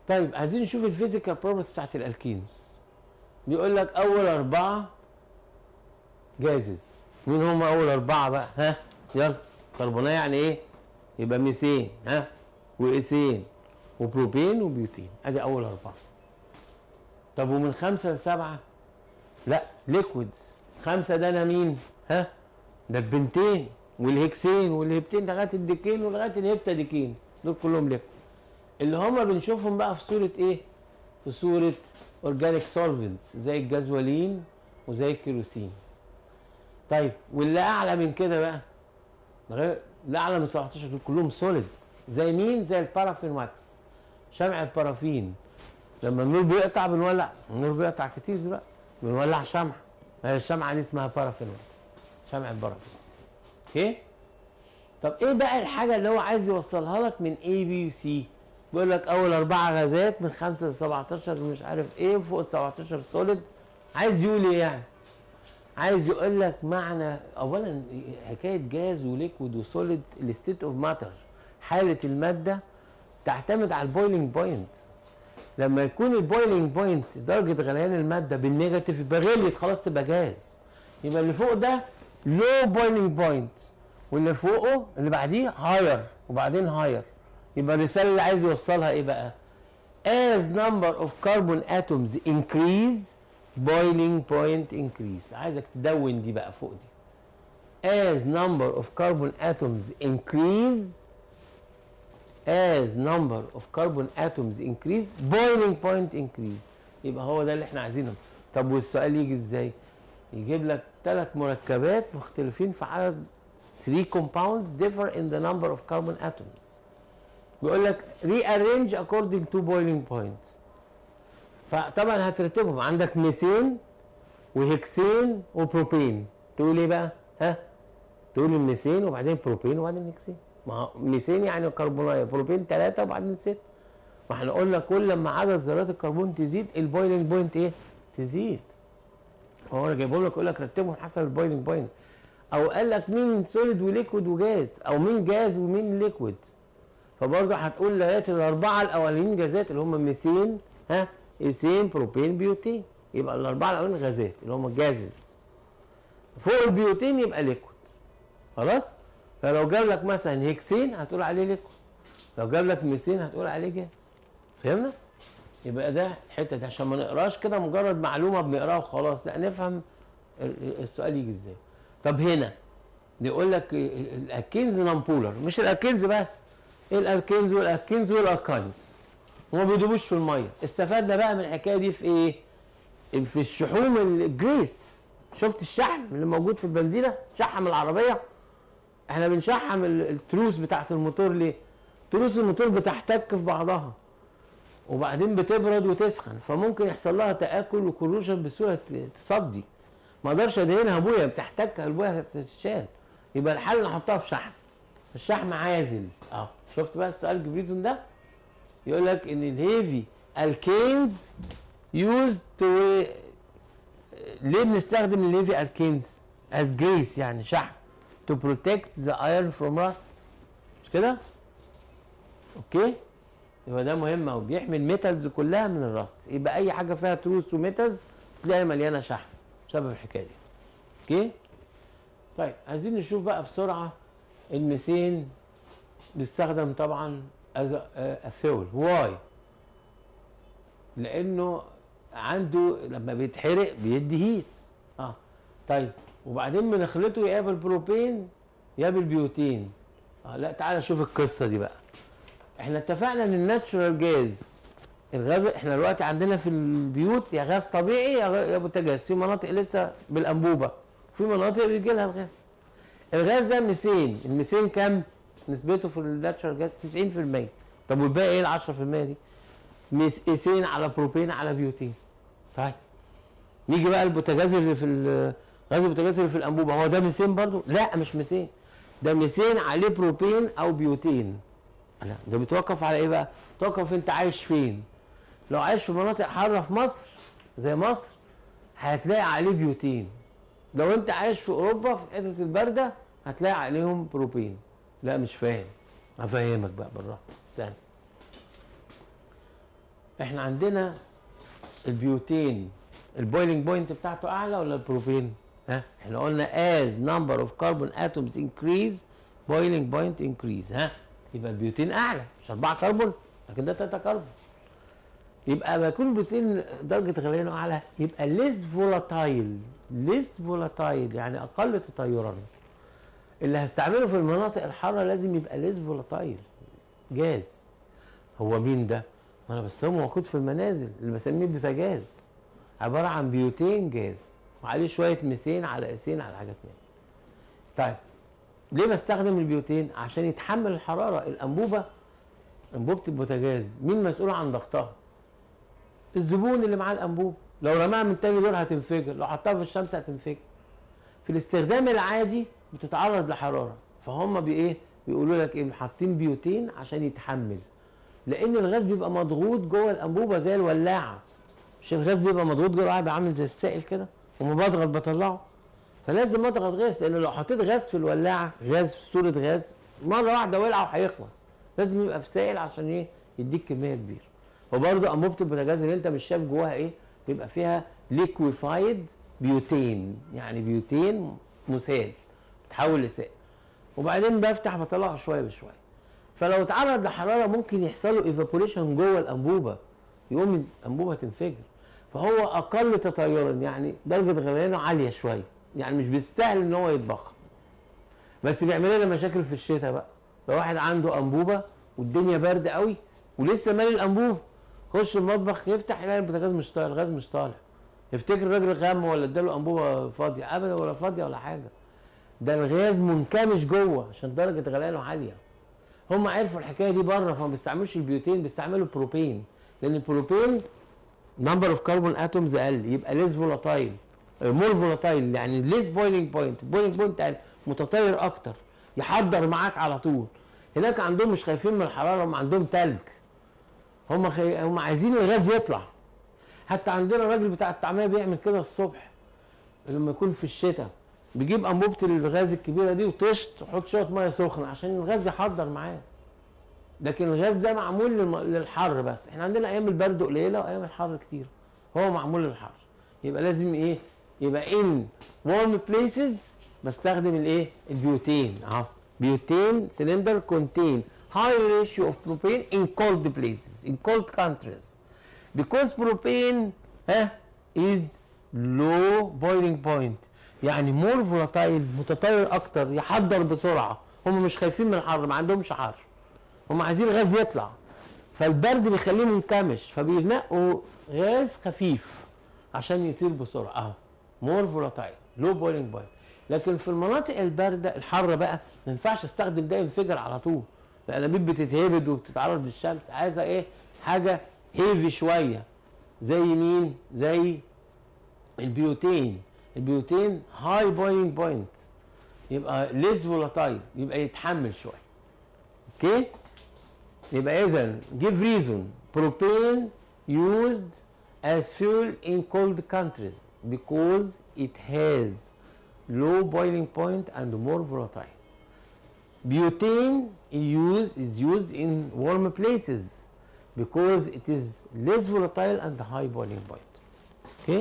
طيب عايزين نشوف الفيزيكال بروبرتيز بتاعت الالكينز بيقول لك اول اربعه جازز مين هم اول اربعه بقى ها يلا كربونيه يعني ايه يبقى ميثين ها وايثين وبروبين وبيوتين ادي اول اربعه طب ومن خمسه لسبعه لا ليكويدز خمسه ده انا مين ها ده البنتين والهكسين والهبتين لغايه الديكين ولغايه الهبتاديكين دول كلهم ليكويد اللي هما بنشوفهم بقى في صوره ايه في صوره اورجانيك سولفنتس زي الجازولين وزي الكيروسين طيب واللي اعلى من كده بقى لغاية- اللي اعلى من 17 دول كلهم سوليدز زي مين زي البارافين واكس شمع البارافين لما النور بيقطع بنولع النور بيقطع كتير دلوقتي بنولع شمعة هي الشمعة دي اسمها بارافين واكس شمع البارافين اوكي طب ايه بقى الحاجة اللي هو عايز يوصلها لك من A B و C بيقول لك اول اربعة غازات من 5 ل 17 مش عارف ايه فوق ال 17 سوليد عايز يقول ايه يعني عايز يقول لك معنى اولا حكايه جاز وليكويد وسوليد الستيت اوف ماتر حاله الماده تعتمد على البويلنج بوينت لما يكون البويلنج بوينت درجه غليان الماده بالنيجاتيف يبقى غليت خلاص تبقى جاز يبقى اللي فوق ده لو بويلنج بوينت واللي فوقه اللي بعديه هاير وبعدين هاير يبقى الرساله اللي عايز يوصلها ايه بقى as number of carbon atoms increase boiling point increase عايزك تدون دي بقى فوق دي as number of carbon atoms increase as number of carbon atoms increase boiling point increase يبقى هو ده اللي احنا عايزينه طب والسؤال يجي ازاي يجيب لك ثلاث مركبات مختلفين في عدد 3 compounds differ in the number of carbon atoms بيقول لك rearrange according to boiling point فطبعا هترتبهم عندك ميثين وهكسين وبروبين تقول ايه بقى ها تقول الميثين وبعدين بروبين وبعدين هكسين ما هو ميثين يعني كربونايه بروبين ثلاثة وبعدين ستة ما احنا قلنا كل لما عدد ذرات الكربون تزيد البويلنج بوينت ايه تزيد هو انا جايبهم لك يقول لك رتبهم حسب البويلنج بوينت او قال لك مين سوليد وليكويد وجاز او مين جاز ومين ليكويد فبرضه هتقول لغايه الاربعه الاولانيين جازات اللي هم ميثين ها ايثين بروبين بيوتين يبقى الاربعه الاولانيين غازات اللي هم جازز فوق البيوتين يبقى ليكويد خلاص فلو جاب لك مثلا هيكسين هتقول عليه ليكويد لو جاب لك ميثين هتقول عليه جاز فهمنا يبقى ده الحته دي عشان ما نقراش كده مجرد معلومه بنقراها وخلاص لا نفهم ال- ال- السؤال يجي ازاي طب هنا بيقول لك ال- ال- الالكينز نامبولر مش الالكينز بس ايه الالكينز والالكينز والالكاينز وما بيدوبوش في الميه استفدنا بقى من الحكايه دي في ايه في الشحوم الجريس شفت الشحم اللي موجود في البنزينه شحم العربيه احنا بنشحم ال- التروس بتاعت الموتور ليه تروس الموتور بتحتك في بعضها وبعدين بتبرد وتسخن فممكن يحصل لها تاكل وكروجن بسهوله ت- تصدي ما اقدرش ادهنها ابويا بتحتك ابويا تتشال يبقى الحل ان احطها في شحم الشحم عازل اه شفت بقى السؤال جبريزون ده يقول لك ان الهيفي الكينز يوز تو ليه بنستخدم الهيفي الكينز از جريس يعني شحم تو بروتكت ذا ايرون فروم راست مش كده اوكي يبقى ده مهم قوي بيحمي الميتالز كلها من الراست يبقى اي حاجه فيها تروس وميتالز تلاقيها مليانه شحم بسبب الحكايه دي اوكي طيب عايزين نشوف بقى بسرعه الميثين بيستخدم طبعا از فيول واي لانه عنده لما بيتحرق بيدي هيت اه طيب وبعدين بنخلطه يا بالبروبين يا بالبيوتين اه لا تعالى شوف القصه دي بقى احنا اتفقنا ان الناتشورال جاز الغاز احنا دلوقتي عندنا في البيوت يا غاز طبيعي يا غ- يا بوتاجاز في مناطق لسه بالانبوبه في مناطق بيجي لها الغاز الغاز ده ميثين الميثين كام نسبته في الناتشورال جاز 90% طب والباقي ايه ال 10% دي ميث- ايثين على بروبين على بيوتين طيب نيجي بقى البوتاجاز اللي في ال- غاز البوتاجاز اللي في الانبوبه هو ده ميثين برضو لا مش ميثين ده ميثين عليه بروبين او بيوتين لا ده بيتوقف على ايه بقى توقف انت عايش فين لو عايش في مناطق حاره في مصر زي مصر هتلاقي عليه بيوتين لو انت عايش في اوروبا في الحتت البارده هتلاقي عليهم بروبين لا مش فاهم هفهمك بقى بالراحه استنى احنا عندنا البيوتين البويلنج بوينت بتاعته اعلى ولا البروبين ها احنا قلنا as number of carbon atoms increase boiling point increase ها يبقى البيوتين اعلى مش 4 كربون لكن ده 3 كربون يبقى ما يكون البيوتين درجه غليانه اعلى يبقى ليس فولاتايل ليس فولاتايل يعني اقل تطيرا اللي هستعمله في المناطق الحاره لازم يبقى ليس فولاتايل جاز هو مين ده؟ ما انا بستخدمه موجود في المنازل اللي بسميه بوتاجاز عباره عن بيوتين جاز وعليه شويه ميثين على اسين على حاجات تانية. طيب ليه بستخدم البيوتين؟ عشان يتحمل الحراره الانبوبه انبوبه البوتاجاز مين مسؤول عن ضغطها؟ الزبون اللي معاه الانبوبه لو رماها من تاني دور هتنفجر لو حطها في الشمس هتنفجر في الاستخدام العادي بتتعرض لحراره فهم بايه بيقولوا لك ايه حاطين بيوتين عشان يتحمل لان الغاز بيبقى مضغوط جوه الانبوبه زي الولاعه مش الغاز بيبقى مضغوط جوه قاعد عامل زي السائل كده وما بضغط بطلعه فلازم اضغط غاز لان لو حطيت غاز في الولاعه غاز في صوره غاز مره واحده ولع وهيخلص لازم يبقى في سائل عشان ايه يديك كميه كبيره وبرده انبوبه البوتاجاز اللي انت مش شايف جواها ايه بيبقى فيها ليكويفايد بيوتين يعني بيوتين مسال تحول لسائل وبعدين بفتح بطلعه شويه بشويه فلو اتعرض لحراره ممكن يحصل له ايفابوريشن جوه الانبوبه يقوم الانبوبه تنفجر فهو اقل تطيرا يعني درجه غليانه عاليه شويه يعني مش بيستاهل ان هو يتبخر بس بيعمل لنا مشاكل في الشتاء بقى لو واحد عنده انبوبه والدنيا برد قوي ولسه مالي الانبوبه يخش المطبخ يفتح يلاقي البوتاجاز مش طالع الغاز مش طالع يفتكر الراجل غم ولا اداله انبوبه فاضيه ابدا ولا فاضيه ولا حاجه ده الغاز منكمش جوه عشان درجه غليانه عاليه هم عرفوا الحكايه دي بره فما بيستعملوش البيوتين بيستعملوا البروبين لان البروبين نمبر اوف كربون اتومز اقل يبقى ليس فولاتايل مور فولاتايل يعني ليس بويلنج بوينت بويلنج بوينت متطير اكتر يحضر معاك على طول هناك عندهم مش خايفين من الحراره هم عندهم تلج هم خي... هم عايزين الغاز يطلع حتى عندنا الراجل بتاع الطعميه بيعمل كده الصبح لما يكون في الشتاء بيجيب انبوبه الغاز الكبيره دي وطشت ويحط شويه ميه سخنه عشان الغاز يحضر معاه لكن الغاز ده معمول للم... للحر بس احنا عندنا ايام البرد قليله وايام الحر كتير هو معمول للحر يبقى لازم ايه يبقى ان warm places بستخدم الايه البيوتين اهو بيوتين سلندر contain high ratio of propane in cold places in cold countries because propane ها is low boiling point يعني مور فولاتايل متطير اكتر يحضر بسرعه هم مش خايفين من الحر ما عندهمش حر هم عايزين الغاز يطلع فالبرد بيخليه منكمش فبينقوا غاز خفيف عشان يطير بسرعه اهو مور فولاتايل لو بويلنج بوينت لكن في المناطق البارده الحاره بقى ما ينفعش استخدم ده ينفجر على طول الانابيب بتتهبد وبتتعرض للشمس عايزه ايه حاجه هيفي شويه زي مين زي البيوتين البيوتين هاي بويلنج بوينت يبقى ليس فولاتايل يبقى يتحمل شويه اوكي يبقى اذا give reason propane used as fuel in cold countries because it has low boiling point and more volatile butane use is used in warm places because it is less volatile and high boiling point okay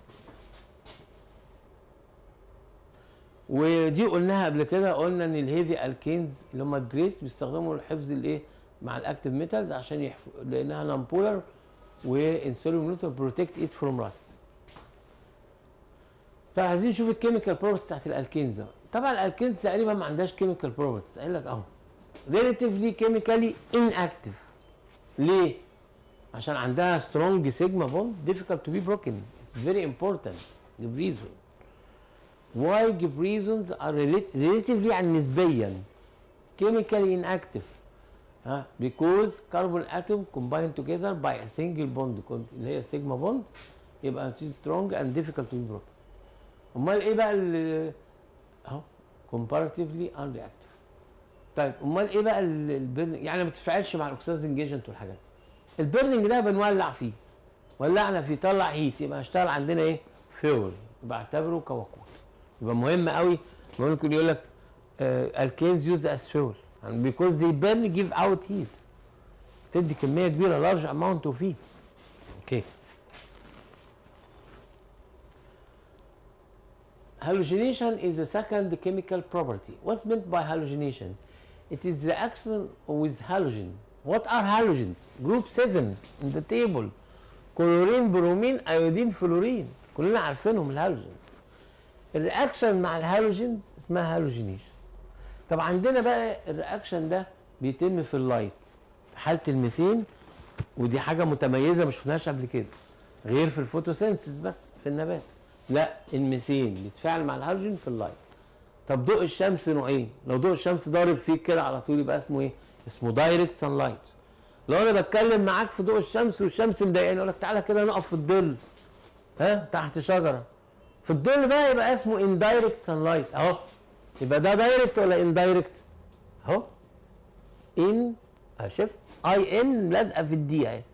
ودي قلناها قبل كده قلنا ان الهيفي الكينز اللي هم الجريس بيستخدموا لحفظ الايه مع الاكتيف ميتالز عشان يحف... لانها نون بولر وانسوليوم بروتكت ات فروم راست فعايزين نشوف الكيميكال بروبرتيز بتاعت الالكينز طبعا الالكينز تقريبا ما عندهاش كيميكال بروبرتيز قال لك اهو ريلاتيفلي كيميكالي اناكتيف ليه؟ عشان عندها سترونج سيجما بوند difficult to be broken it's very important give reason why give reasons are rela- relatively يعني نسبيا chemically inactive ها because carbon atom combined together by a single bond كون- اللي هي سيجما بوند يبقى it is strong and difficult to be broken امال ايه بقى ال- اهو comparatively unreactive طيب امال ايه بقى ال- البرنينج يعني ما بتتفاعلش مع الاكسيدنج ايجنت والحاجات دي البرنينج ده بنولع فيه ولعنا فيه طلع هيت يبقى هيشتغل عندنا ايه فيول يبقى اعتبره كوقود يبقى مهم قوي ممكن يقول لك الكينز يوز از فيول because they burn give out heat تدي كميه كبيره large amount of heat اوكي Halogenation is a second chemical property. What's meant by halogenation? It is reaction with halogen. What are halogens? Group 7 in the table. كلورين برومين ايودين فلورين كلنا عارفينهم الهالوجينز الرياكشن مع الهالوجينز اسمها هالوجينيشن طب عندنا بقى الرياكشن ده بيتم في اللايت في حاله الميثين ودي حاجه متميزه ما شفناهاش قبل كده غير في الفوتوسينثيس بس في النبات لا الميثين بيتفاعل مع الهالوجين في اللايت طب ضوء الشمس نوعين لو ضوء الشمس ضارب فيك كده على طول يبقى اسمه ايه اسمه دايركت سان لايت لو انا بتكلم معاك في ضوء الشمس والشمس مضايقاني اقول لك تعالى كده نقف في الظل ها تحت شجره في الظل بقى يبقى اسمه اندايركت سان لايت اهو يبقى ده دايركت ولا اندايركت اهو ان شفت اي ان لازقه في الدي اهي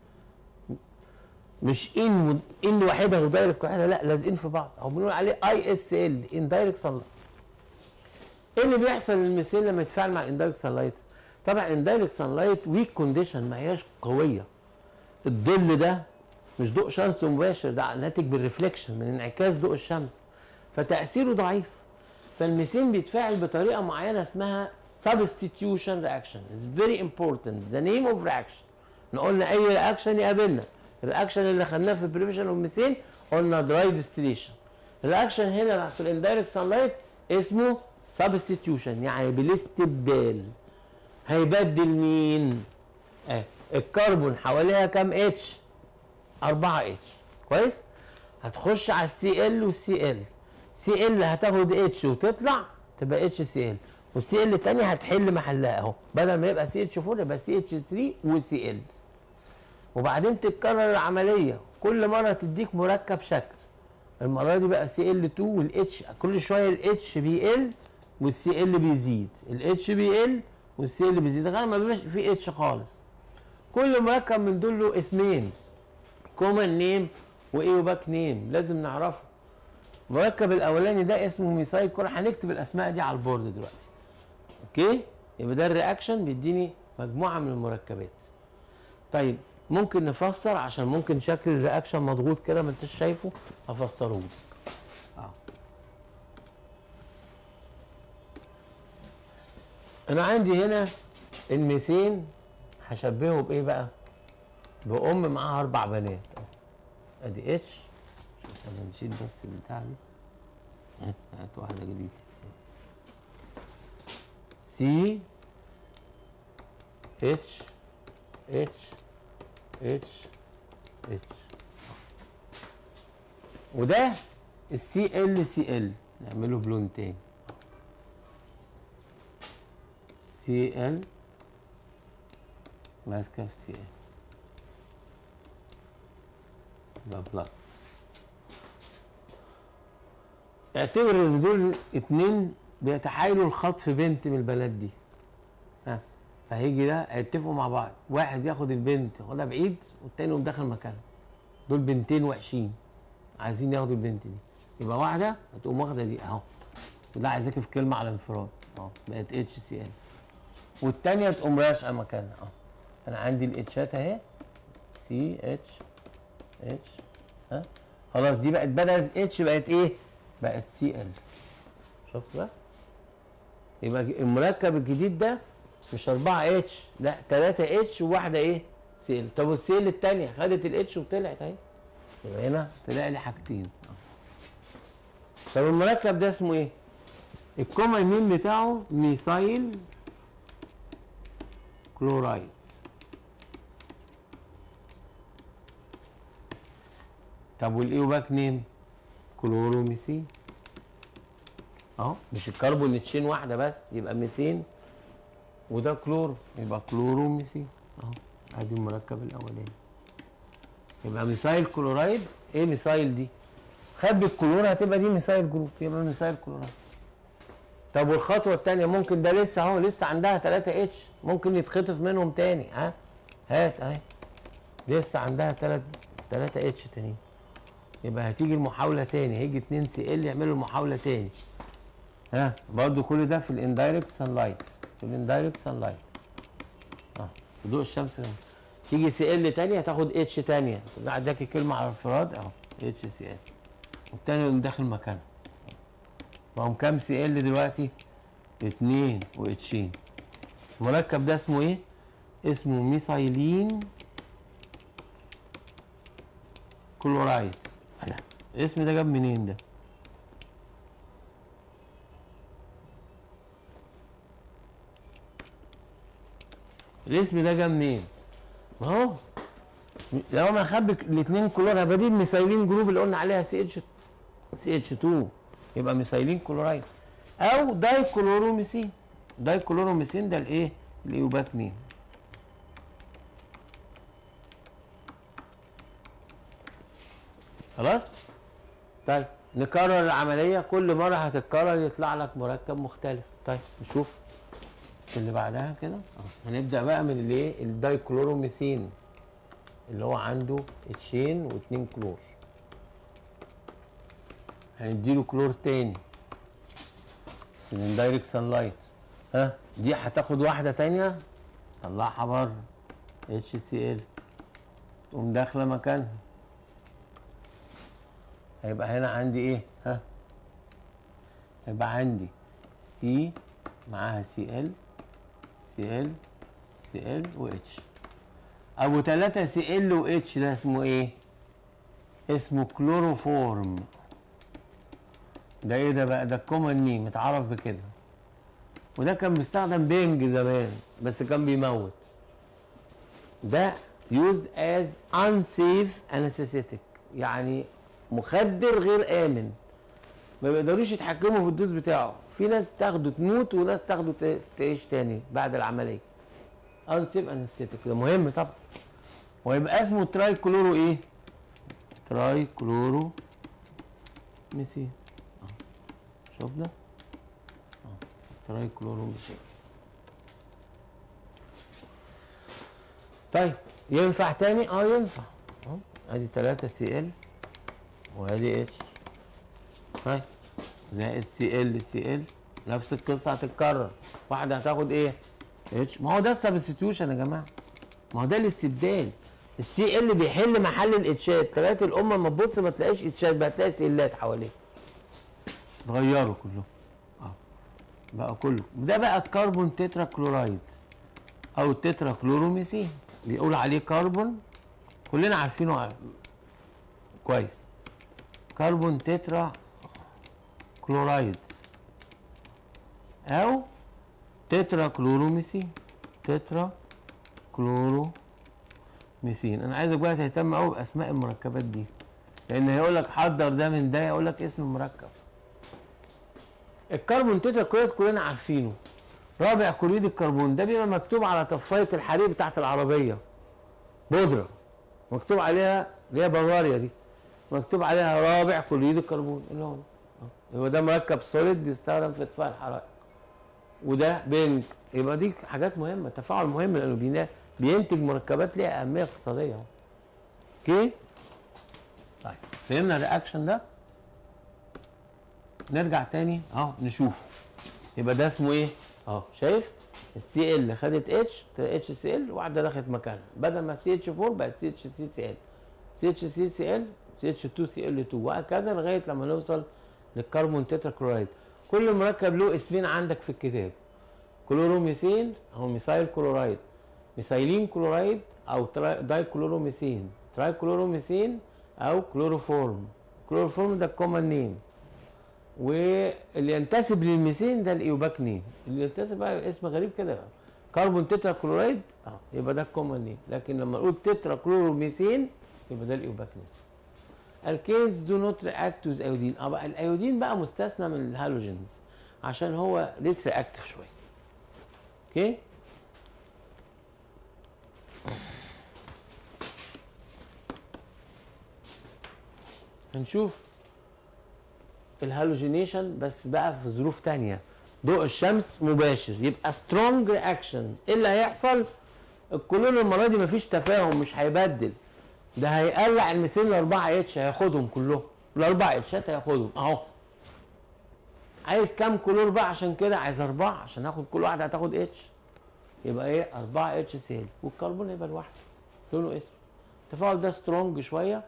مش ان و... ان واحده ودايركت واحده لا لازقين في بعض او بنقول عليه اي اس ال اندايركت سان لايت ايه اللي بيحصل للميثين لما يتفاعل مع الاندايركت سان لايت طبعا اندايركت سان لايت ويك كونديشن ما هياش قويه الظل ده مش ضوء شمس مباشر ده ناتج بالريفليكشن من انعكاس ضوء الشمس فتاثيره ضعيف فالميثين بيتفاعل بطريقه معينه اسمها substitution reaction it's very important the name of reaction احنا قلنا اي رياكشن يقابلنا الرياكشن اللي خدناه في البريفيشن والميثين قلنا دراي ديستليشن الرياكشن هنا في الاندايركت سان لايت اسمه substitution يعني بالاستبدال هيبدل مين؟ اه الكربون حواليها كام اتش؟ 4 اتش كويس؟ هتخش على السي ال والسي ال سي ال هتاخد اتش وتطلع تبقى اتش سي ال والسي ال الثانيه هتحل محلها اهو بدل ما يبقى سي اتش 4 يبقى سي اتش 3 وسي ال وبعدين تتكرر العمليه كل مره تديك مركب شكل المره دي بقى سي ال 2 والاتش كل شويه الاتش بيقل والسي ال بيزيد الاتش بيقل والسي ال بيزيد غير ما بيبقاش فيه اتش خالص كل مركب من دول له اسمين كومن نيم وايوباك نيم لازم نعرفه المركب الاولاني ده اسمه ميثايل كور هنكتب الاسماء دي على البورد دلوقتي اوكي يبقى ده الرياكشن بيديني مجموعه من المركبات طيب ممكن نفسر عشان ممكن شكل الرياكشن مضغوط كده ما انتش شايفه هفسره لك اه انا عندي هنا الميثين هشبهه بايه بقى بام معاها اربع بنات ادي اتش عشان نشيل بس البتاع دي ها، هات واحده جديده سي اتش اتش اتش اتش وده السي ال سي ال نعمله بلون تاني سي ال ماسكه في سي ال يبقى بلس اعتبر ان دول اتنين بيتحايلوا الخطف بنت من البنات دي ها فهيجي ده هيتفقوا مع بعض واحد ياخد البنت ياخدها بعيد والتاني يقوم داخل مكانها دول بنتين وحشين عايزين ياخدوا البنت دي يبقى واحده هتقوم واخده دي اهو وده عايزاك في كلمه على انفراد اهو بقت اتش سي ال والتانيه تقوم راشقه مكانها اهو انا عندي الاتشات اهي سي اتش اتش ها خلاص دي بقت بدل اتش بقت ايه؟ بقت سي ال شفت بقى؟ يبقى المركب الجديد ده مش 4 اتش لا 3 اتش وواحده ايه؟ سي ال طب والسي ال الثانيه خدت الاتش وطلعت اهي يبقى هنا طلع لي حاجتين طب المركب ده اسمه ايه؟ الكومن مين بتاعه ميثايل كلورايد طب والايوباك نيم كلوروميثين اهو مش الكربونيتشين واحده بس يبقى ميثين وده كلور يبقى كلوروميثين اهو ادي المركب الاولاني يبقى ميثايل كلورايد ايه ميثايل دي خبي الكلور هتبقى دي ميثايل جروب يبقى ميثايل كلورايد طب والخطوه الثانيه ممكن ده لسه اهو لسه عندها 3 اتش ممكن يتخطف منهم تاني ها هات اهي لسه عندها 3 3 اتش تاني يبقى هتيجي المحاوله تاني هيجي 2 سي ال يعملوا المحاوله تاني ها برضو كل ده في الاندايركت سان لايت في الاندايركت سان لايت اه في ضوء الشمس تيجي سي ال تانية هتاخد اتش تانية ده عندك كلمة على الانفراد اهو اتش سي ال والتاني يقوم داخل مكانها بقوا كام سي ال دلوقتي؟ اتنين واتشين المركب ده اسمه ايه؟ اسمه ميثايلين كلورايد ألا، الاسم ده جاب منين ده؟ الاسم ده جه منين؟ ما هو لو انا اخبي الاثنين كلور هيبقى دي الميثايلين جروب اللي قلنا عليها سي اتش سي اتش 2 يبقى ميثايلين كلورايد او داي كلوروميثين داي كلوروميثين ده الايه؟ الايوباكنين خلاص؟ طيب نكرر العملية كل مرة هتتكرر يطلع لك مركب مختلف طيب نشوف اللي بعدها كده آه. هنبدأ بقى من الايه الدايكلوروميثين اللي هو عنده اتشين واتنين كلور هنديله كلور تاني من دايركت سان لايت ها دي هتاخد واحدة تانية طلعها بره اتش سي ال تقوم داخلة مكانها هيبقى هنا عندي ايه ها هيبقى عندي سي معاها سي ال سي ال سي ال و اتش ابو 3 سي ال و اتش ده اسمه ايه اسمه كلوروفورم ده ايه ده بقى ده الكومن نيم اتعرف بكده وده كان بيستخدم بينج زمان بس كان بيموت ده used as unsafe anesthetic يعني مخدر غير امن ما بيقدروش يتحكموا في الدوز بتاعه في ناس تاخده تموت وناس تاخده ت- تعيش تاني بعد العمليه انسيب انستيتيك ده مهم طبعا ويبقى اسمه تراي كلورو ايه تراي كلورو ميثين أهو. شفنا أهو. تراي كلورو ميثين طيب ينفع تاني اه ينفع اهو ادي 3 سي ال وادي اتش طيب زائد سي ال سي ال نفس القصه هتتكرر واحده هتاخد ايه اتش ما هو ده السبستيوشن يا جماعه ما هو ده الاستبدال السي ال بيحل محل الاتشات لغايه الامه ما تبص ما تلاقيش اتشات بقى تلاقي سي الات حواليه اتغيروا كلهم اه بقى كله ده بقى الكربون تترا كلورايد او التترا كلوروميثين بيقول عليه كربون كلنا عارفينه ع- كويس كربون تترا كلورايد او تترا كلوروميثين تترا كلوروميثين انا عايزك بقى تهتم قوي باسماء المركبات دي لان هيقول لك حضر ده من ده يقول لك اسم المركب الكربون تترا كلورايد كلنا عارفينه رابع كلوريد الكربون ده بيبقى مكتوب على طفايه الحريق بتاعت العربيه بودره مكتوب عليها اللي هي بافاريا دي مكتوب عليها رابع كلوريد الكربون اللي هو ده. آه. يبقى ده مركب سوليد بيستخدم في اطفاء الحرائق وده بينك يبقى دي حاجات مهمه تفاعل مهم لانه بينا- بينتج مركبات ليها اهميه اقتصاديه اهو اوكي طيب فهمنا الرياكشن ده نرجع تاني اهو نشوف يبقى ده اسمه ايه اهو شايف السي ال خدت اتش اتش سي ال واحده دخلت مكانها بدل ما سي اتش 4 بقت سي اتش سي سي ال سي اتش سي سي ال سي اتش 2 سي ال 2 وهكذا لغايه لما نوصل للكربون تترا كلورايد كل مركب له اسمين عندك في الكتاب كلوروميثين او ميثايل كلورايد ميثايلين كلورايد او تراي- داي كلوروميثين تراي كلوروميثين او كلوروفورم كلوروفورم ده الكومن نيم واللي ينتسب للميثين ده الايوباكنين اللي ينتسب بقى اسم غريب كده كربون تترا كلورايد اه يبقى ده الكومن نيم لكن لما نقول تترا كلوروميثين يبقى ده الايوباكنين الكينز دو نوت رياكت ويز ايودين اه بقى الايودين بقى مستثنى من الهالوجينز عشان هو ليس رياكتيف شويه اوكي هنشوف الهالوجينيشن بس بقى في ظروف تانية ضوء الشمس مباشر يبقى سترونج رياكشن ايه اللي هيحصل الكلون المره دي مفيش تفاهم مش هيبدل ده هيقلع الميثين الاربعه اتش هياخدهم كلهم الاربع اتشات هياخدهم اهو عايز كام كلور بقى عشان كده عايز اربعه عشان اخد كل واحده هتاخد اتش يبقى ايه 4 اتش سيل والكربون يبقى لوحده لونه اسود التفاعل ده سترونج شويه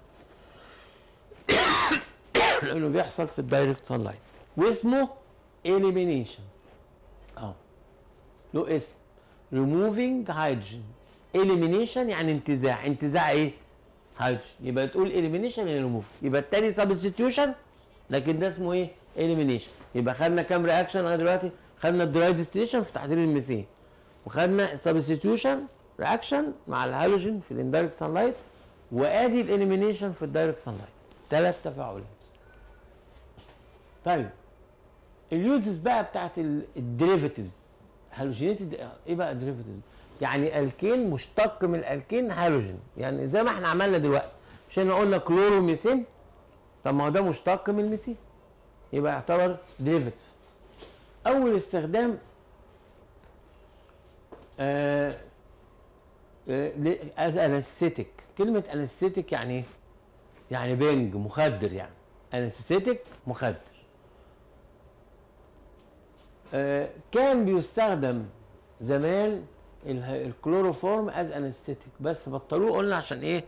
لانه بيحصل في الدايركت سان لايت واسمه elimination اه له اسم removing hydrogen elimination يعني انتزاع انتزاع ايه هيدروجين يبقى تقول elimination يعني remove يبقى التاني substitution لكن ده اسمه ايه elimination يبقى خدنا كام رياكشن لغايه دلوقتي خدنا الدراي ديستيشن في تحضير الميثين وخدنا السبستيوشن رياكشن مع الهالوجين في الاندايركت سان لايت وادي الاليمينيشن في الدايركت سان لايت ثلاث تفاعلات طيب اليوزز بقى بتاعت الديريفاتيفز هالوجينيتد ايه بقى ديريفاتيفز يعني الكين مشتق من الالكين هالوجين يعني زي ما احنا عملنا دلوقتي مش احنا قلنا كلوروميثين طب ما هو ده مشتق من الميثين يبقى يعتبر ديريفاتيف اول استخدام از انستيتيك كلمه انستيتيك يعني ايه يعني بنج مخدر يعني انستيتيك مخدر آه، كان بيستخدم زمان ال- الكلوروفورم از انستيتيك بس بطلوه قلنا عشان ايه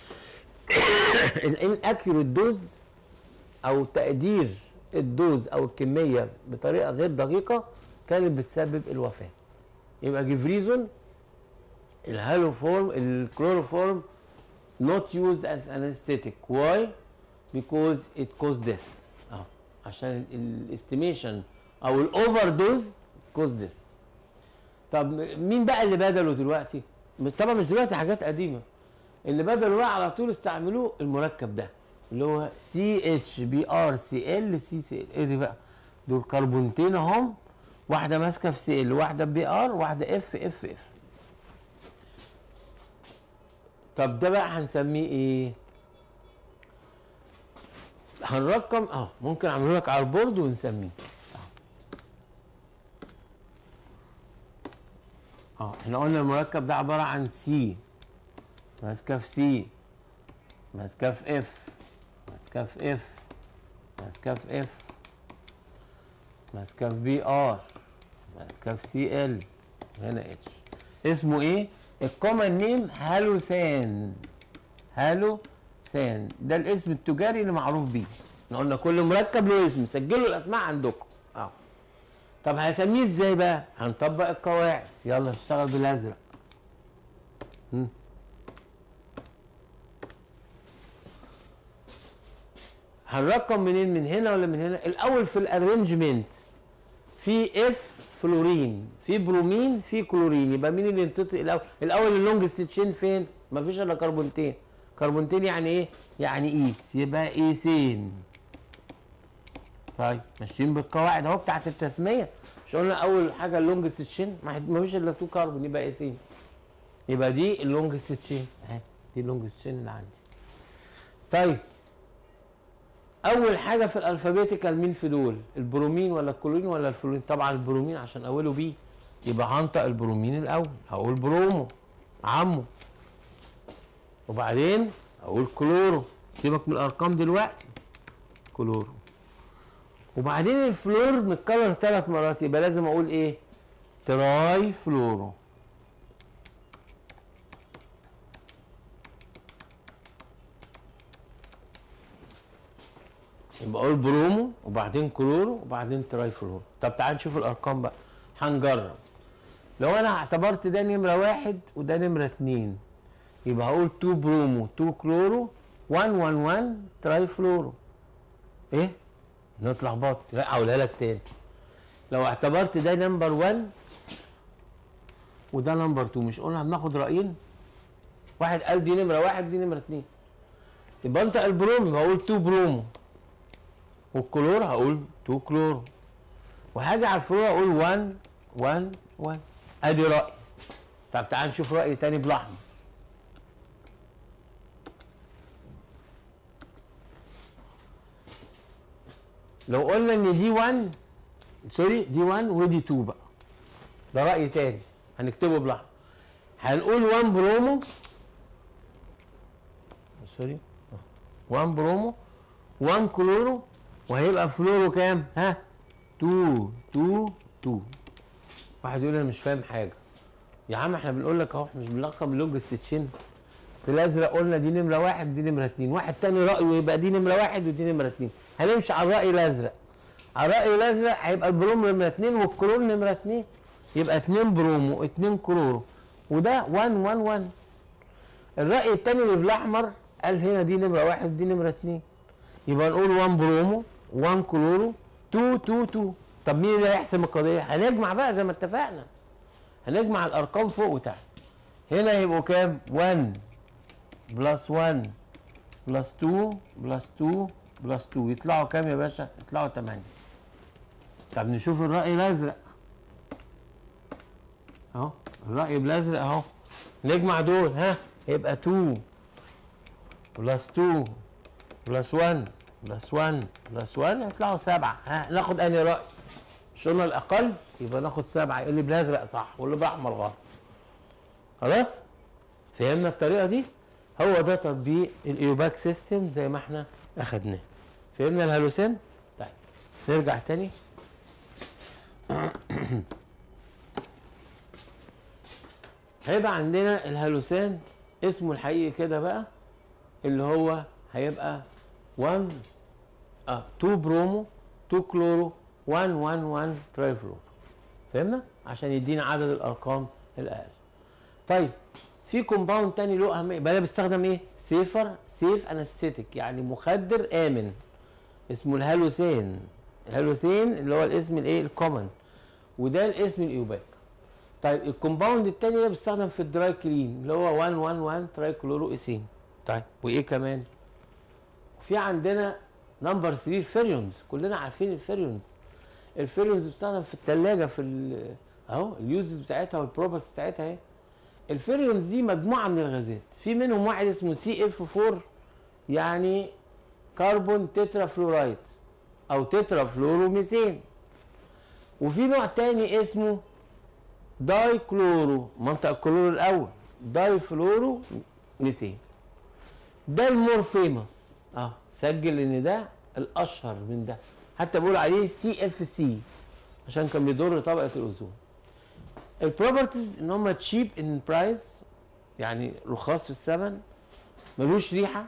الان اكيوريت دوز او تقدير الدوز او الكميه بطريقه غير دقيقه كانت بتسبب الوفاه يبقى جيفريزون الهالوفورم الكلوروفورم not used as anesthetic why because it caused death اه عشان الاستيميشن او الاوفر دوز كوز ديث طب مين بقى اللي بدله دلوقتي طبعا مش دلوقتي حاجات قديمه اللي بدلوا بقى على طول استعملوه المركب ده اللي هو سي اتش بي ار سي ال سي سي ال ايه دي بقى دول كربونتين اهم واحده ماسكه في سي ال واحده بي ار واحده اف اف اف طب ده بقى هنسميه ايه هنرقم اه ممكن اعمله لك على البورد ونسميه اه احنا قلنا المركب ده عباره عن سي ماسكه في سي ماسكه في اف ماسكه في اف ماسكه في اف ماسكه في بي ار ماسكه في سي ال هنا اتش اسمه ايه الكومن نيم هالوسان هالوسان ده الاسم التجاري اللي معروف بيه احنا قلنا كل مركب له اسم سجلوا الاسماء عندكم اه طب هسميه ازاي بقى هنطبق القواعد يلا اشتغل بالازرق مم. هنرقم منين من هنا ولا من هنا الاول في الارينجمنت في اف فلورين في برومين في كلورين يبقى مين اللي ينتطق الاول الاول اللونجست تشين فين مفيش الا كربونتين كربونتين يعني ايه يعني ايس يبقى ايسين طيب ماشيين بالقواعد اهو بتاعت التسميه مش قلنا اول حاجه اللونجست تشين ما فيش الا تو كربون يبقى ايسين يبقى دي اللونجست تشين اهي دي اللونجست تشين اللي عندي طيب اول حاجه في الالفابيتيكال مين في دول البرومين ولا الكلورين ولا الفلورين طبعا البرومين عشان اوله بي يبقى هنطق البرومين الاول هقول برومو عمو وبعدين اقول كلورو سيبك من الارقام دلوقتي كلورو وبعدين الفلور متكرر ثلاث مرات يبقى لازم اقول ايه تراي فلورو يبقى اقول برومو وبعدين كلورو وبعدين تراي فلورو طب تعال نشوف الارقام بقى هنجرب لو انا اعتبرت ده نمره واحد وده نمره اتنين يبقى هقول 2 برومو 2 كلورو 1 1 1 تراي فلورو ايه؟ انا اتلخبطت لا اقولها لك تاني لو اعتبرت ده نمبر 1 وده نمبر 2 مش قلنا بناخد رايين واحد قال دي نمره واحد دي نمره اتنين يبقى انت البرومو يبقى هقول 2 برومو والكلور هقول 2 كلورو وهاجي على الفلور اقول 1 1 1 ادي راي طب تعال نشوف راي تاني بالاحمر لو قلنا ان دي 1 سوري دي 1 ودي 2 بقى ده راي تاني هنكتبه بالاحمر هنقول 1 برومو سوري 1 برومو 1 كلورو وهيبقى فلورو كام ها 2 2 2 واحد يقول انا مش فاهم حاجه يا عم احنا بنقول لك اهو مش بنلقب اللوجست تشين في الازرق قلنا دي نمره واحد دي نمره اتنين واحد تاني رايه يبقى دي نمره واحد ودي نمره اتنين هنمشي على الراي الازرق على الراي الازرق هيبقى البروم نمره اتنين والكلور نمره اتنين يبقى اتنين برومو اتنين كلورو وده 1 1 1 الراي التاني اللي بالاحمر قال هنا دي نمره واحد ودي نمره اتنين يبقى نقول 1 برومو 1 كلورو 2 2 2 طب مين اللي هيحسم القضيه؟ هنجمع بقى زي ما اتفقنا هنجمع الارقام فوق وتحت هنا يبقوا كام؟ 1 بلس 1 بلس 2 بلس 2 بلس 2 يطلعوا كام يا باشا؟ يطلعوا 8 طب نشوف الرأي الأزرق أهو الرأي بالأزرق أهو نجمع دول ها يبقى 2 بلس 2 بلس 1 بلس 1 بلس 1 يطلعوا 7 ها ناخد أنهي رأي؟ مش قلنا الأقل يبقى ناخد 7 اللي بالأزرق صح واللي بأحمر غلط خلاص؟ فهمنا الطريقة دي؟ هو ده تطبيق الايوباك سيستم زي ما احنا اخدناه فهمنا الهلوسان طيب نرجع تاني هيبقى عندنا الهلوسان اسمه الحقيقي كده بقى اللي هو هيبقى 1 اه 2 برومو 2 كلورو 1 1 1 تراي فلورو فهمنا عشان يدينا عدد الارقام الاقل طيب في كومباوند تاني له اهميه يبقى ده بيستخدم ايه سيفر سيف انستيتيك يعني مخدر امن اسمه الهالوسين الهالوسين اللي هو الاسم الايه الكومن وده الاسم الايوباك طيب الكومباوند التاني ده بيستخدم في الدراي كلين اللي هو 1 1 1 تراي كلورو ايسين طيب وايه كمان في عندنا نمبر 3 الفيريونز كلنا عارفين الفيريونز الفيريونز بتستخدم في الثلاجه في ال- اهو اليوزز بتاعتها والبروبرتيز بتاعتها اهي الفيريونز دي مجموعه من الغازات في منهم واحد اسمه سي اف 4 يعني كربون تترا فلورايد او تترا فلوروميثين وفي نوع تاني اسمه داي كلورو منطق الكلور الاول داي فلورو ميثين ده المور فيموس اه سجل ان ده الاشهر من ده حتى بيقول عليه سي اف سي عشان كان بيضر طبقه الاوزون البروبرتيز ان هم تشيب ان برايس يعني رخاص في الثمن ملوش ريحه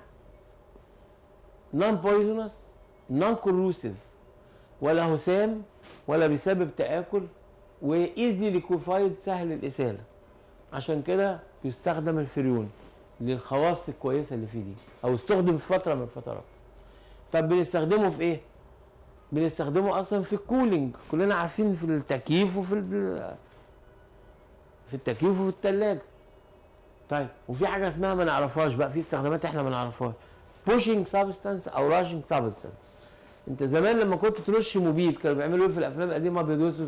نون بويزونس نون كوروسيف ولا هسام ولا بيسبب تاكل وايزلي ليكوفايد سهل الاساله عشان كده يستخدم الفريون للخواص الكويسه اللي فيه دي او استخدم في فتره من الفترات طب بنستخدمه في ايه بنستخدمه اصلا في الكولينج كلنا عارفين في التكييف وفي ال- في التكييف وفي الثلاجه طيب وفي حاجه اسمها ما نعرفهاش بقى في استخدامات احنا ما نعرفهاش بوشنج سابستانس او راشنج سابستانس انت زمان لما كنت ترش مبيد كانوا بيعملوا ايه في الافلام القديمه بيدوسوا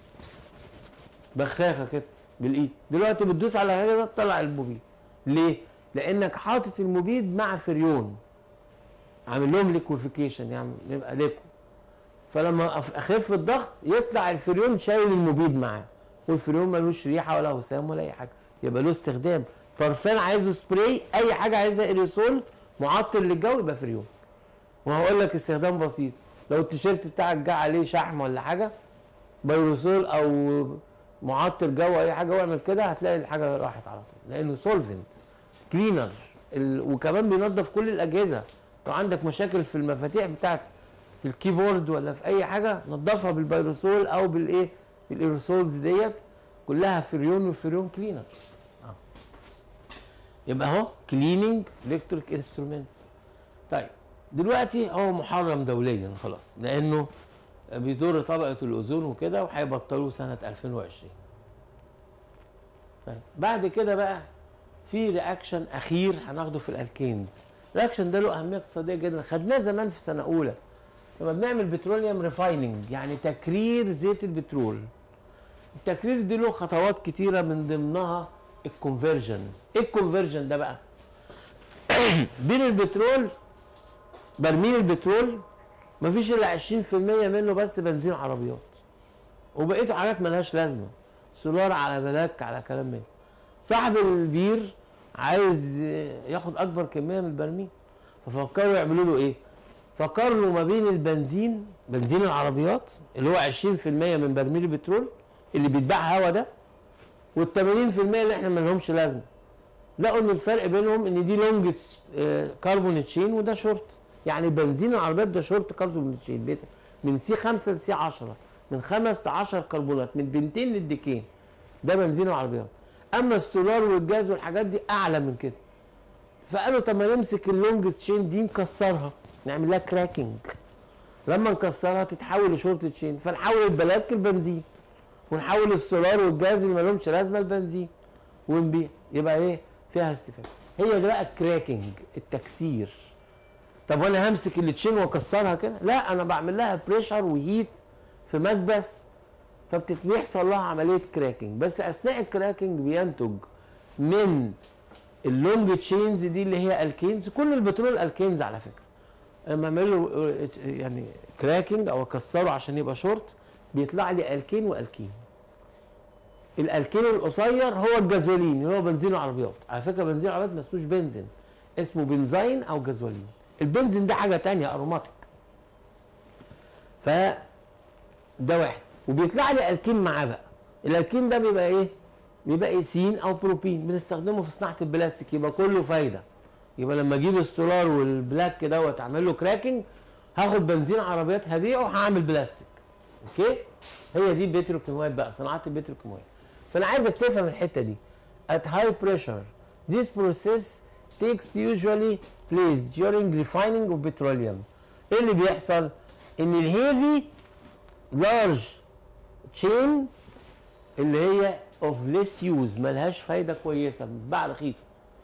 بخاخه كده بالايد دلوقتي بتدوس على حاجه ده تطلع المبيد ليه لانك حاطط المبيد مع فريون عامل لهم ليكويفيكيشن يعني يبقى ليكو فلما أف- اخف الضغط يطلع الفريون شايل المبيد معاه والفريون ملوش ريحه ولا وسام ولا اي حاجه يبقى له استخدام برفان عايزه سبراي اي حاجه عايزها ايريسول معطر للجو يبقى فريون وهقول لك استخدام بسيط لو التيشيرت بتاعك جه عليه شحم ولا حاجه بيروسول او معطر جو اي حاجه واعمل كده هتلاقي الحاجه راحت على طول لانه سولفنت كلينر ال... وكمان بينظف كل الاجهزه لو عندك مشاكل في المفاتيح بتاعت في الكيبورد ولا في اي حاجه نظفها بالبيروسول او بالايه بالايروسولز ديت كلها فريون والفريون كلينر آه. يبقى اهو كليننج الكتريك انسترومنتس طيب دلوقتي هو محرم دوليا خلاص لانه بيضر طبقه الاوزون وكده وهيبطلوه سنه 2020 طيب بعد كده بقى في رياكشن اخير هناخده في الالكينز الرياكشن ده له اهميه اقتصاديه جدا خدناه زمان في سنه اولى لما بنعمل بتروليوم ريفايننج يعني تكرير زيت البترول التكرير دي له خطوات كتيره من ضمنها الكونفرجن ايه الكونفرجن ده بقى بين البترول برميل البترول مفيش الا 20% منه بس بنزين عربيات وبقيته حاجات ملهاش لازمه سولار على بلاك على كلام من صاحب البير عايز ياخد اكبر كميه من البرميل ففكروا يعملوا له ايه فقارنوا ما بين البنزين بنزين العربيات اللي هو 20% من برميل البترول اللي بيتباع هوا ده وال 80% اللي احنا ما لهمش لازمه لقوا ان الفرق بينهم ان دي لونج كربون تشين وده شورت يعني بنزين العربيات ده شورت كربون تشين بيت- من سي 5 لسي 10 من 5 ل 10 كربونات من بنتين للديكين ده بنزين العربيات اما السولار والجاز والحاجات دي اعلى من كده فقالوا طب ما نمسك اللونج تشين دي نكسرها نعمل لها كراكنج لما نكسرها تتحول لشورت تشين فنحول البلاك البنزين ونحول السولار والجاز اللي مالهمش لازمه البنزين ونبيع يبقى ايه فيها استفاده هي ده بقى الكراكنج التكسير طب وانا همسك التشين واكسرها كده لا انا بعمل لها بريشر وهيت في مكبس فبيحصل لها عمليه كراكنج بس اثناء الكراكنج بينتج من اللونج تشينز دي اللي هي الكينز كل البترول الكينز على فكره لما اعمل له يعني كراكنج او اكسره عشان يبقى شورت بيطلع لي الكين والكين الالكين القصير هو الجازولين اللي هو بنزين العربيات على فكره بنزين العربيات ما اسموش بنزين اسمه بنزين او جازولين البنزين ده حاجه تانية اروماتيك ف ده واحد وبيطلع لي الكين معاه بقى الالكين ده بيبقى ايه بيبقى ايثين او بروبين بنستخدمه في صناعه البلاستيك يبقى كله فايده يبقى لما اجيب السولار والبلاك دوت اعمل له كراكنج هاخد بنزين عربيات هبيعه هعمل بلاستيك اوكي هي دي البتروكيماويات بقى صناعه البتروكيماويات فانا عايزك تفهم الحته دي at high pressure this process takes usually place during refining of petroleum ايه اللي بيحصل ان الهيفي لارج تشين اللي هي اوف ليس يوز ملهاش فايده كويسه بتتباع رخيصه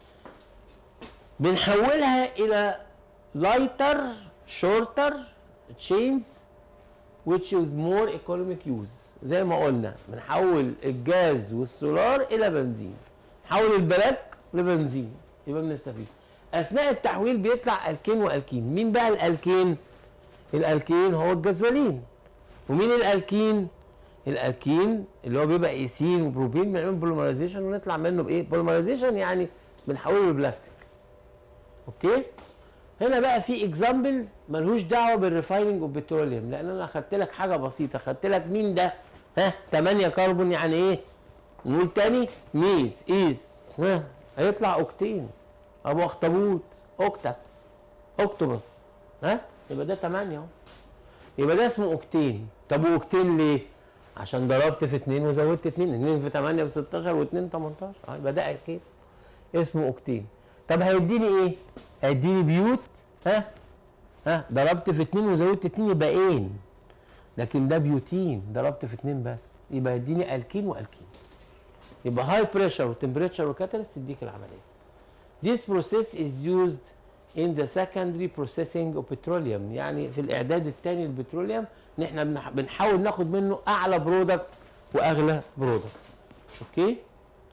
بنحولها الى لايتر شورتر تشينز which is more economic use زي ما قلنا بنحول الجاز والسولار الى بنزين نحول البلاك لبنزين يبقى بنستفيد اثناء التحويل بيطلع الكين والكين مين بقى الالكين الالكين هو الجازولين ومين الالكين الالكين اللي هو بيبقى ايثين وبروبين بنعمل بوليمرايزيشن ونطلع منه بايه بوليمرايزيشن يعني بنحوله لبلاستيك اوكي هنا بقى في اكزامبل ملهوش دعوه بالريفايننج اوف بتروليوم لان انا اخدت لك حاجه بسيطه اخدت لك مين ده ها 8 كربون يعني ايه نقول تاني ميز ايز ها هيطلع اوكتين ابو اخطبوط اوكتا اوكتوبس ها يبقى ده 8 اهو يبقى ده اسمه اوكتين طب واوكتين ليه عشان ضربت في 2 وزودت 2 2 في 8 ب 16 و2 18 اه يبقى ده اكيد اسمه اوكتين طب هيديني ايه هيديني بيوت ها ها ضربت في 2 وزودت 2 يبقى اين لكن ده بيوتين ضربت في 2 بس يبقى يديني الكين والكين يبقى هاي بريشر وتمبريتشر وكاتاليست يديك العمليه This process is used in the secondary processing of petroleum يعني في الاعداد الثاني للبتروليوم ان احنا بنح- بنحاول ناخد منه اعلى برودكتس واغلى برودكتس اوكي طيب.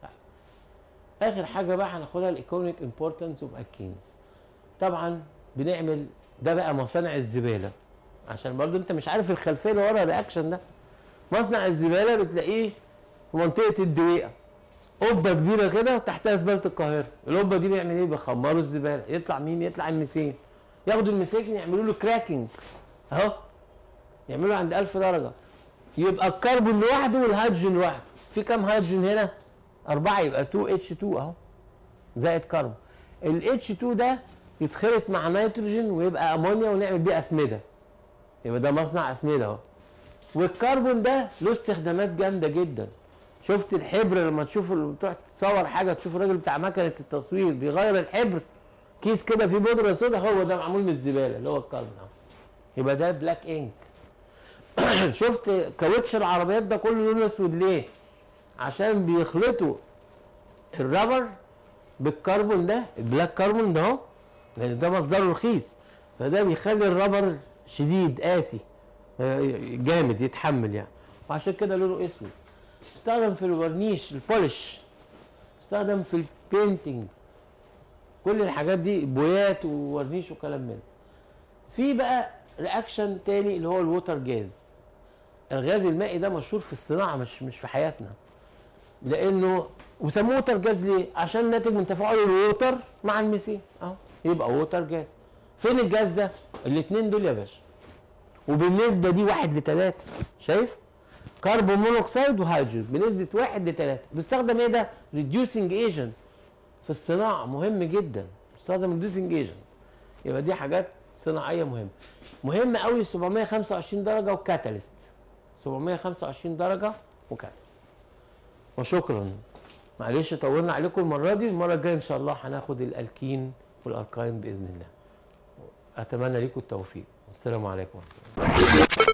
اخر حاجه بقى هناخدها الايكونيك امبورتنس اوف الكينز طبعا بنعمل ده بقى مصانع الزباله عشان برضو انت مش عارف الخلفيه اللي ورا الرياكشن ده مصنع الزباله بتلاقيه في منطقه الدويقه قبه كبيره كده وتحتها زباله القاهره القبه دي بيعمل ايه بيخمروا الزباله يطلع مين يطلع الميثين ياخدوا الميثين يعملوا له كراكنج اهو يعملوا عند 1000 درجه يبقى الكربون لوحده والهيدروجين لوحده في كام هيدروجين هنا أربعة يبقى 2 اتش 2 أهو زائد كربون ال اتش 2 ده يتخلط مع نيتروجين ويبقى أمونيا ونعمل بيه أسمدة يبقى ده مصنع أسمدة أهو والكربون ده له استخدامات جامدة جدا شفت الحبر لما تشوف ال- تروح تصور حاجة تشوف الراجل بتاع مكنة التصوير بيغير الحبر كيس كده فيه بودرة سودا هو ده معمول من الزبالة اللي هو الكربون أهو يبقى ده بلاك انك شفت كاوتش العربيات ده كله لونه اسود ليه؟ عشان بيخلطوا الرابر بالكربون ده البلاك كربون ده اهو لان ده مصدره رخيص فده بيخلي الرابر شديد قاسي آه، جامد يتحمل يعني وعشان كده لونه اسود استخدم في الورنيش البولش استخدم في البينتنج كل الحاجات دي بويات وورنيش وكلام من ده. في بقى رياكشن تاني اللي هو الووتر جاز الغاز المائي ده مشهور في الصناعه مش مش في حياتنا لانه وسموه ووتر جاز ليه؟ عشان ناتج من تفاعل الووتر مع الميثين اهو يبقى ووتر جاز فين الجاز ده؟ الاثنين دول يا باشا وبالنسبه دي واحد لثلاثه شايف؟ كربون مونوكسيد وهيدروجين بنسبه واحد لثلاثه بيستخدم ايه ده؟ ريديوسنج ايجنت في في الصناعه مهم جدا بيستخدم ريديوسنج ايجنت يبقى دي حاجات صناعيه مهمه مهم قوي 725 درجه وكاتاليست 725 درجه وكاتاليست وشكرا معلش طولنا عليكم المره دي المره الجايه ان شاء الله هناخد الالكين والالقاين باذن الله اتمنى لكم التوفيق والسلام عليكم ورحمه الله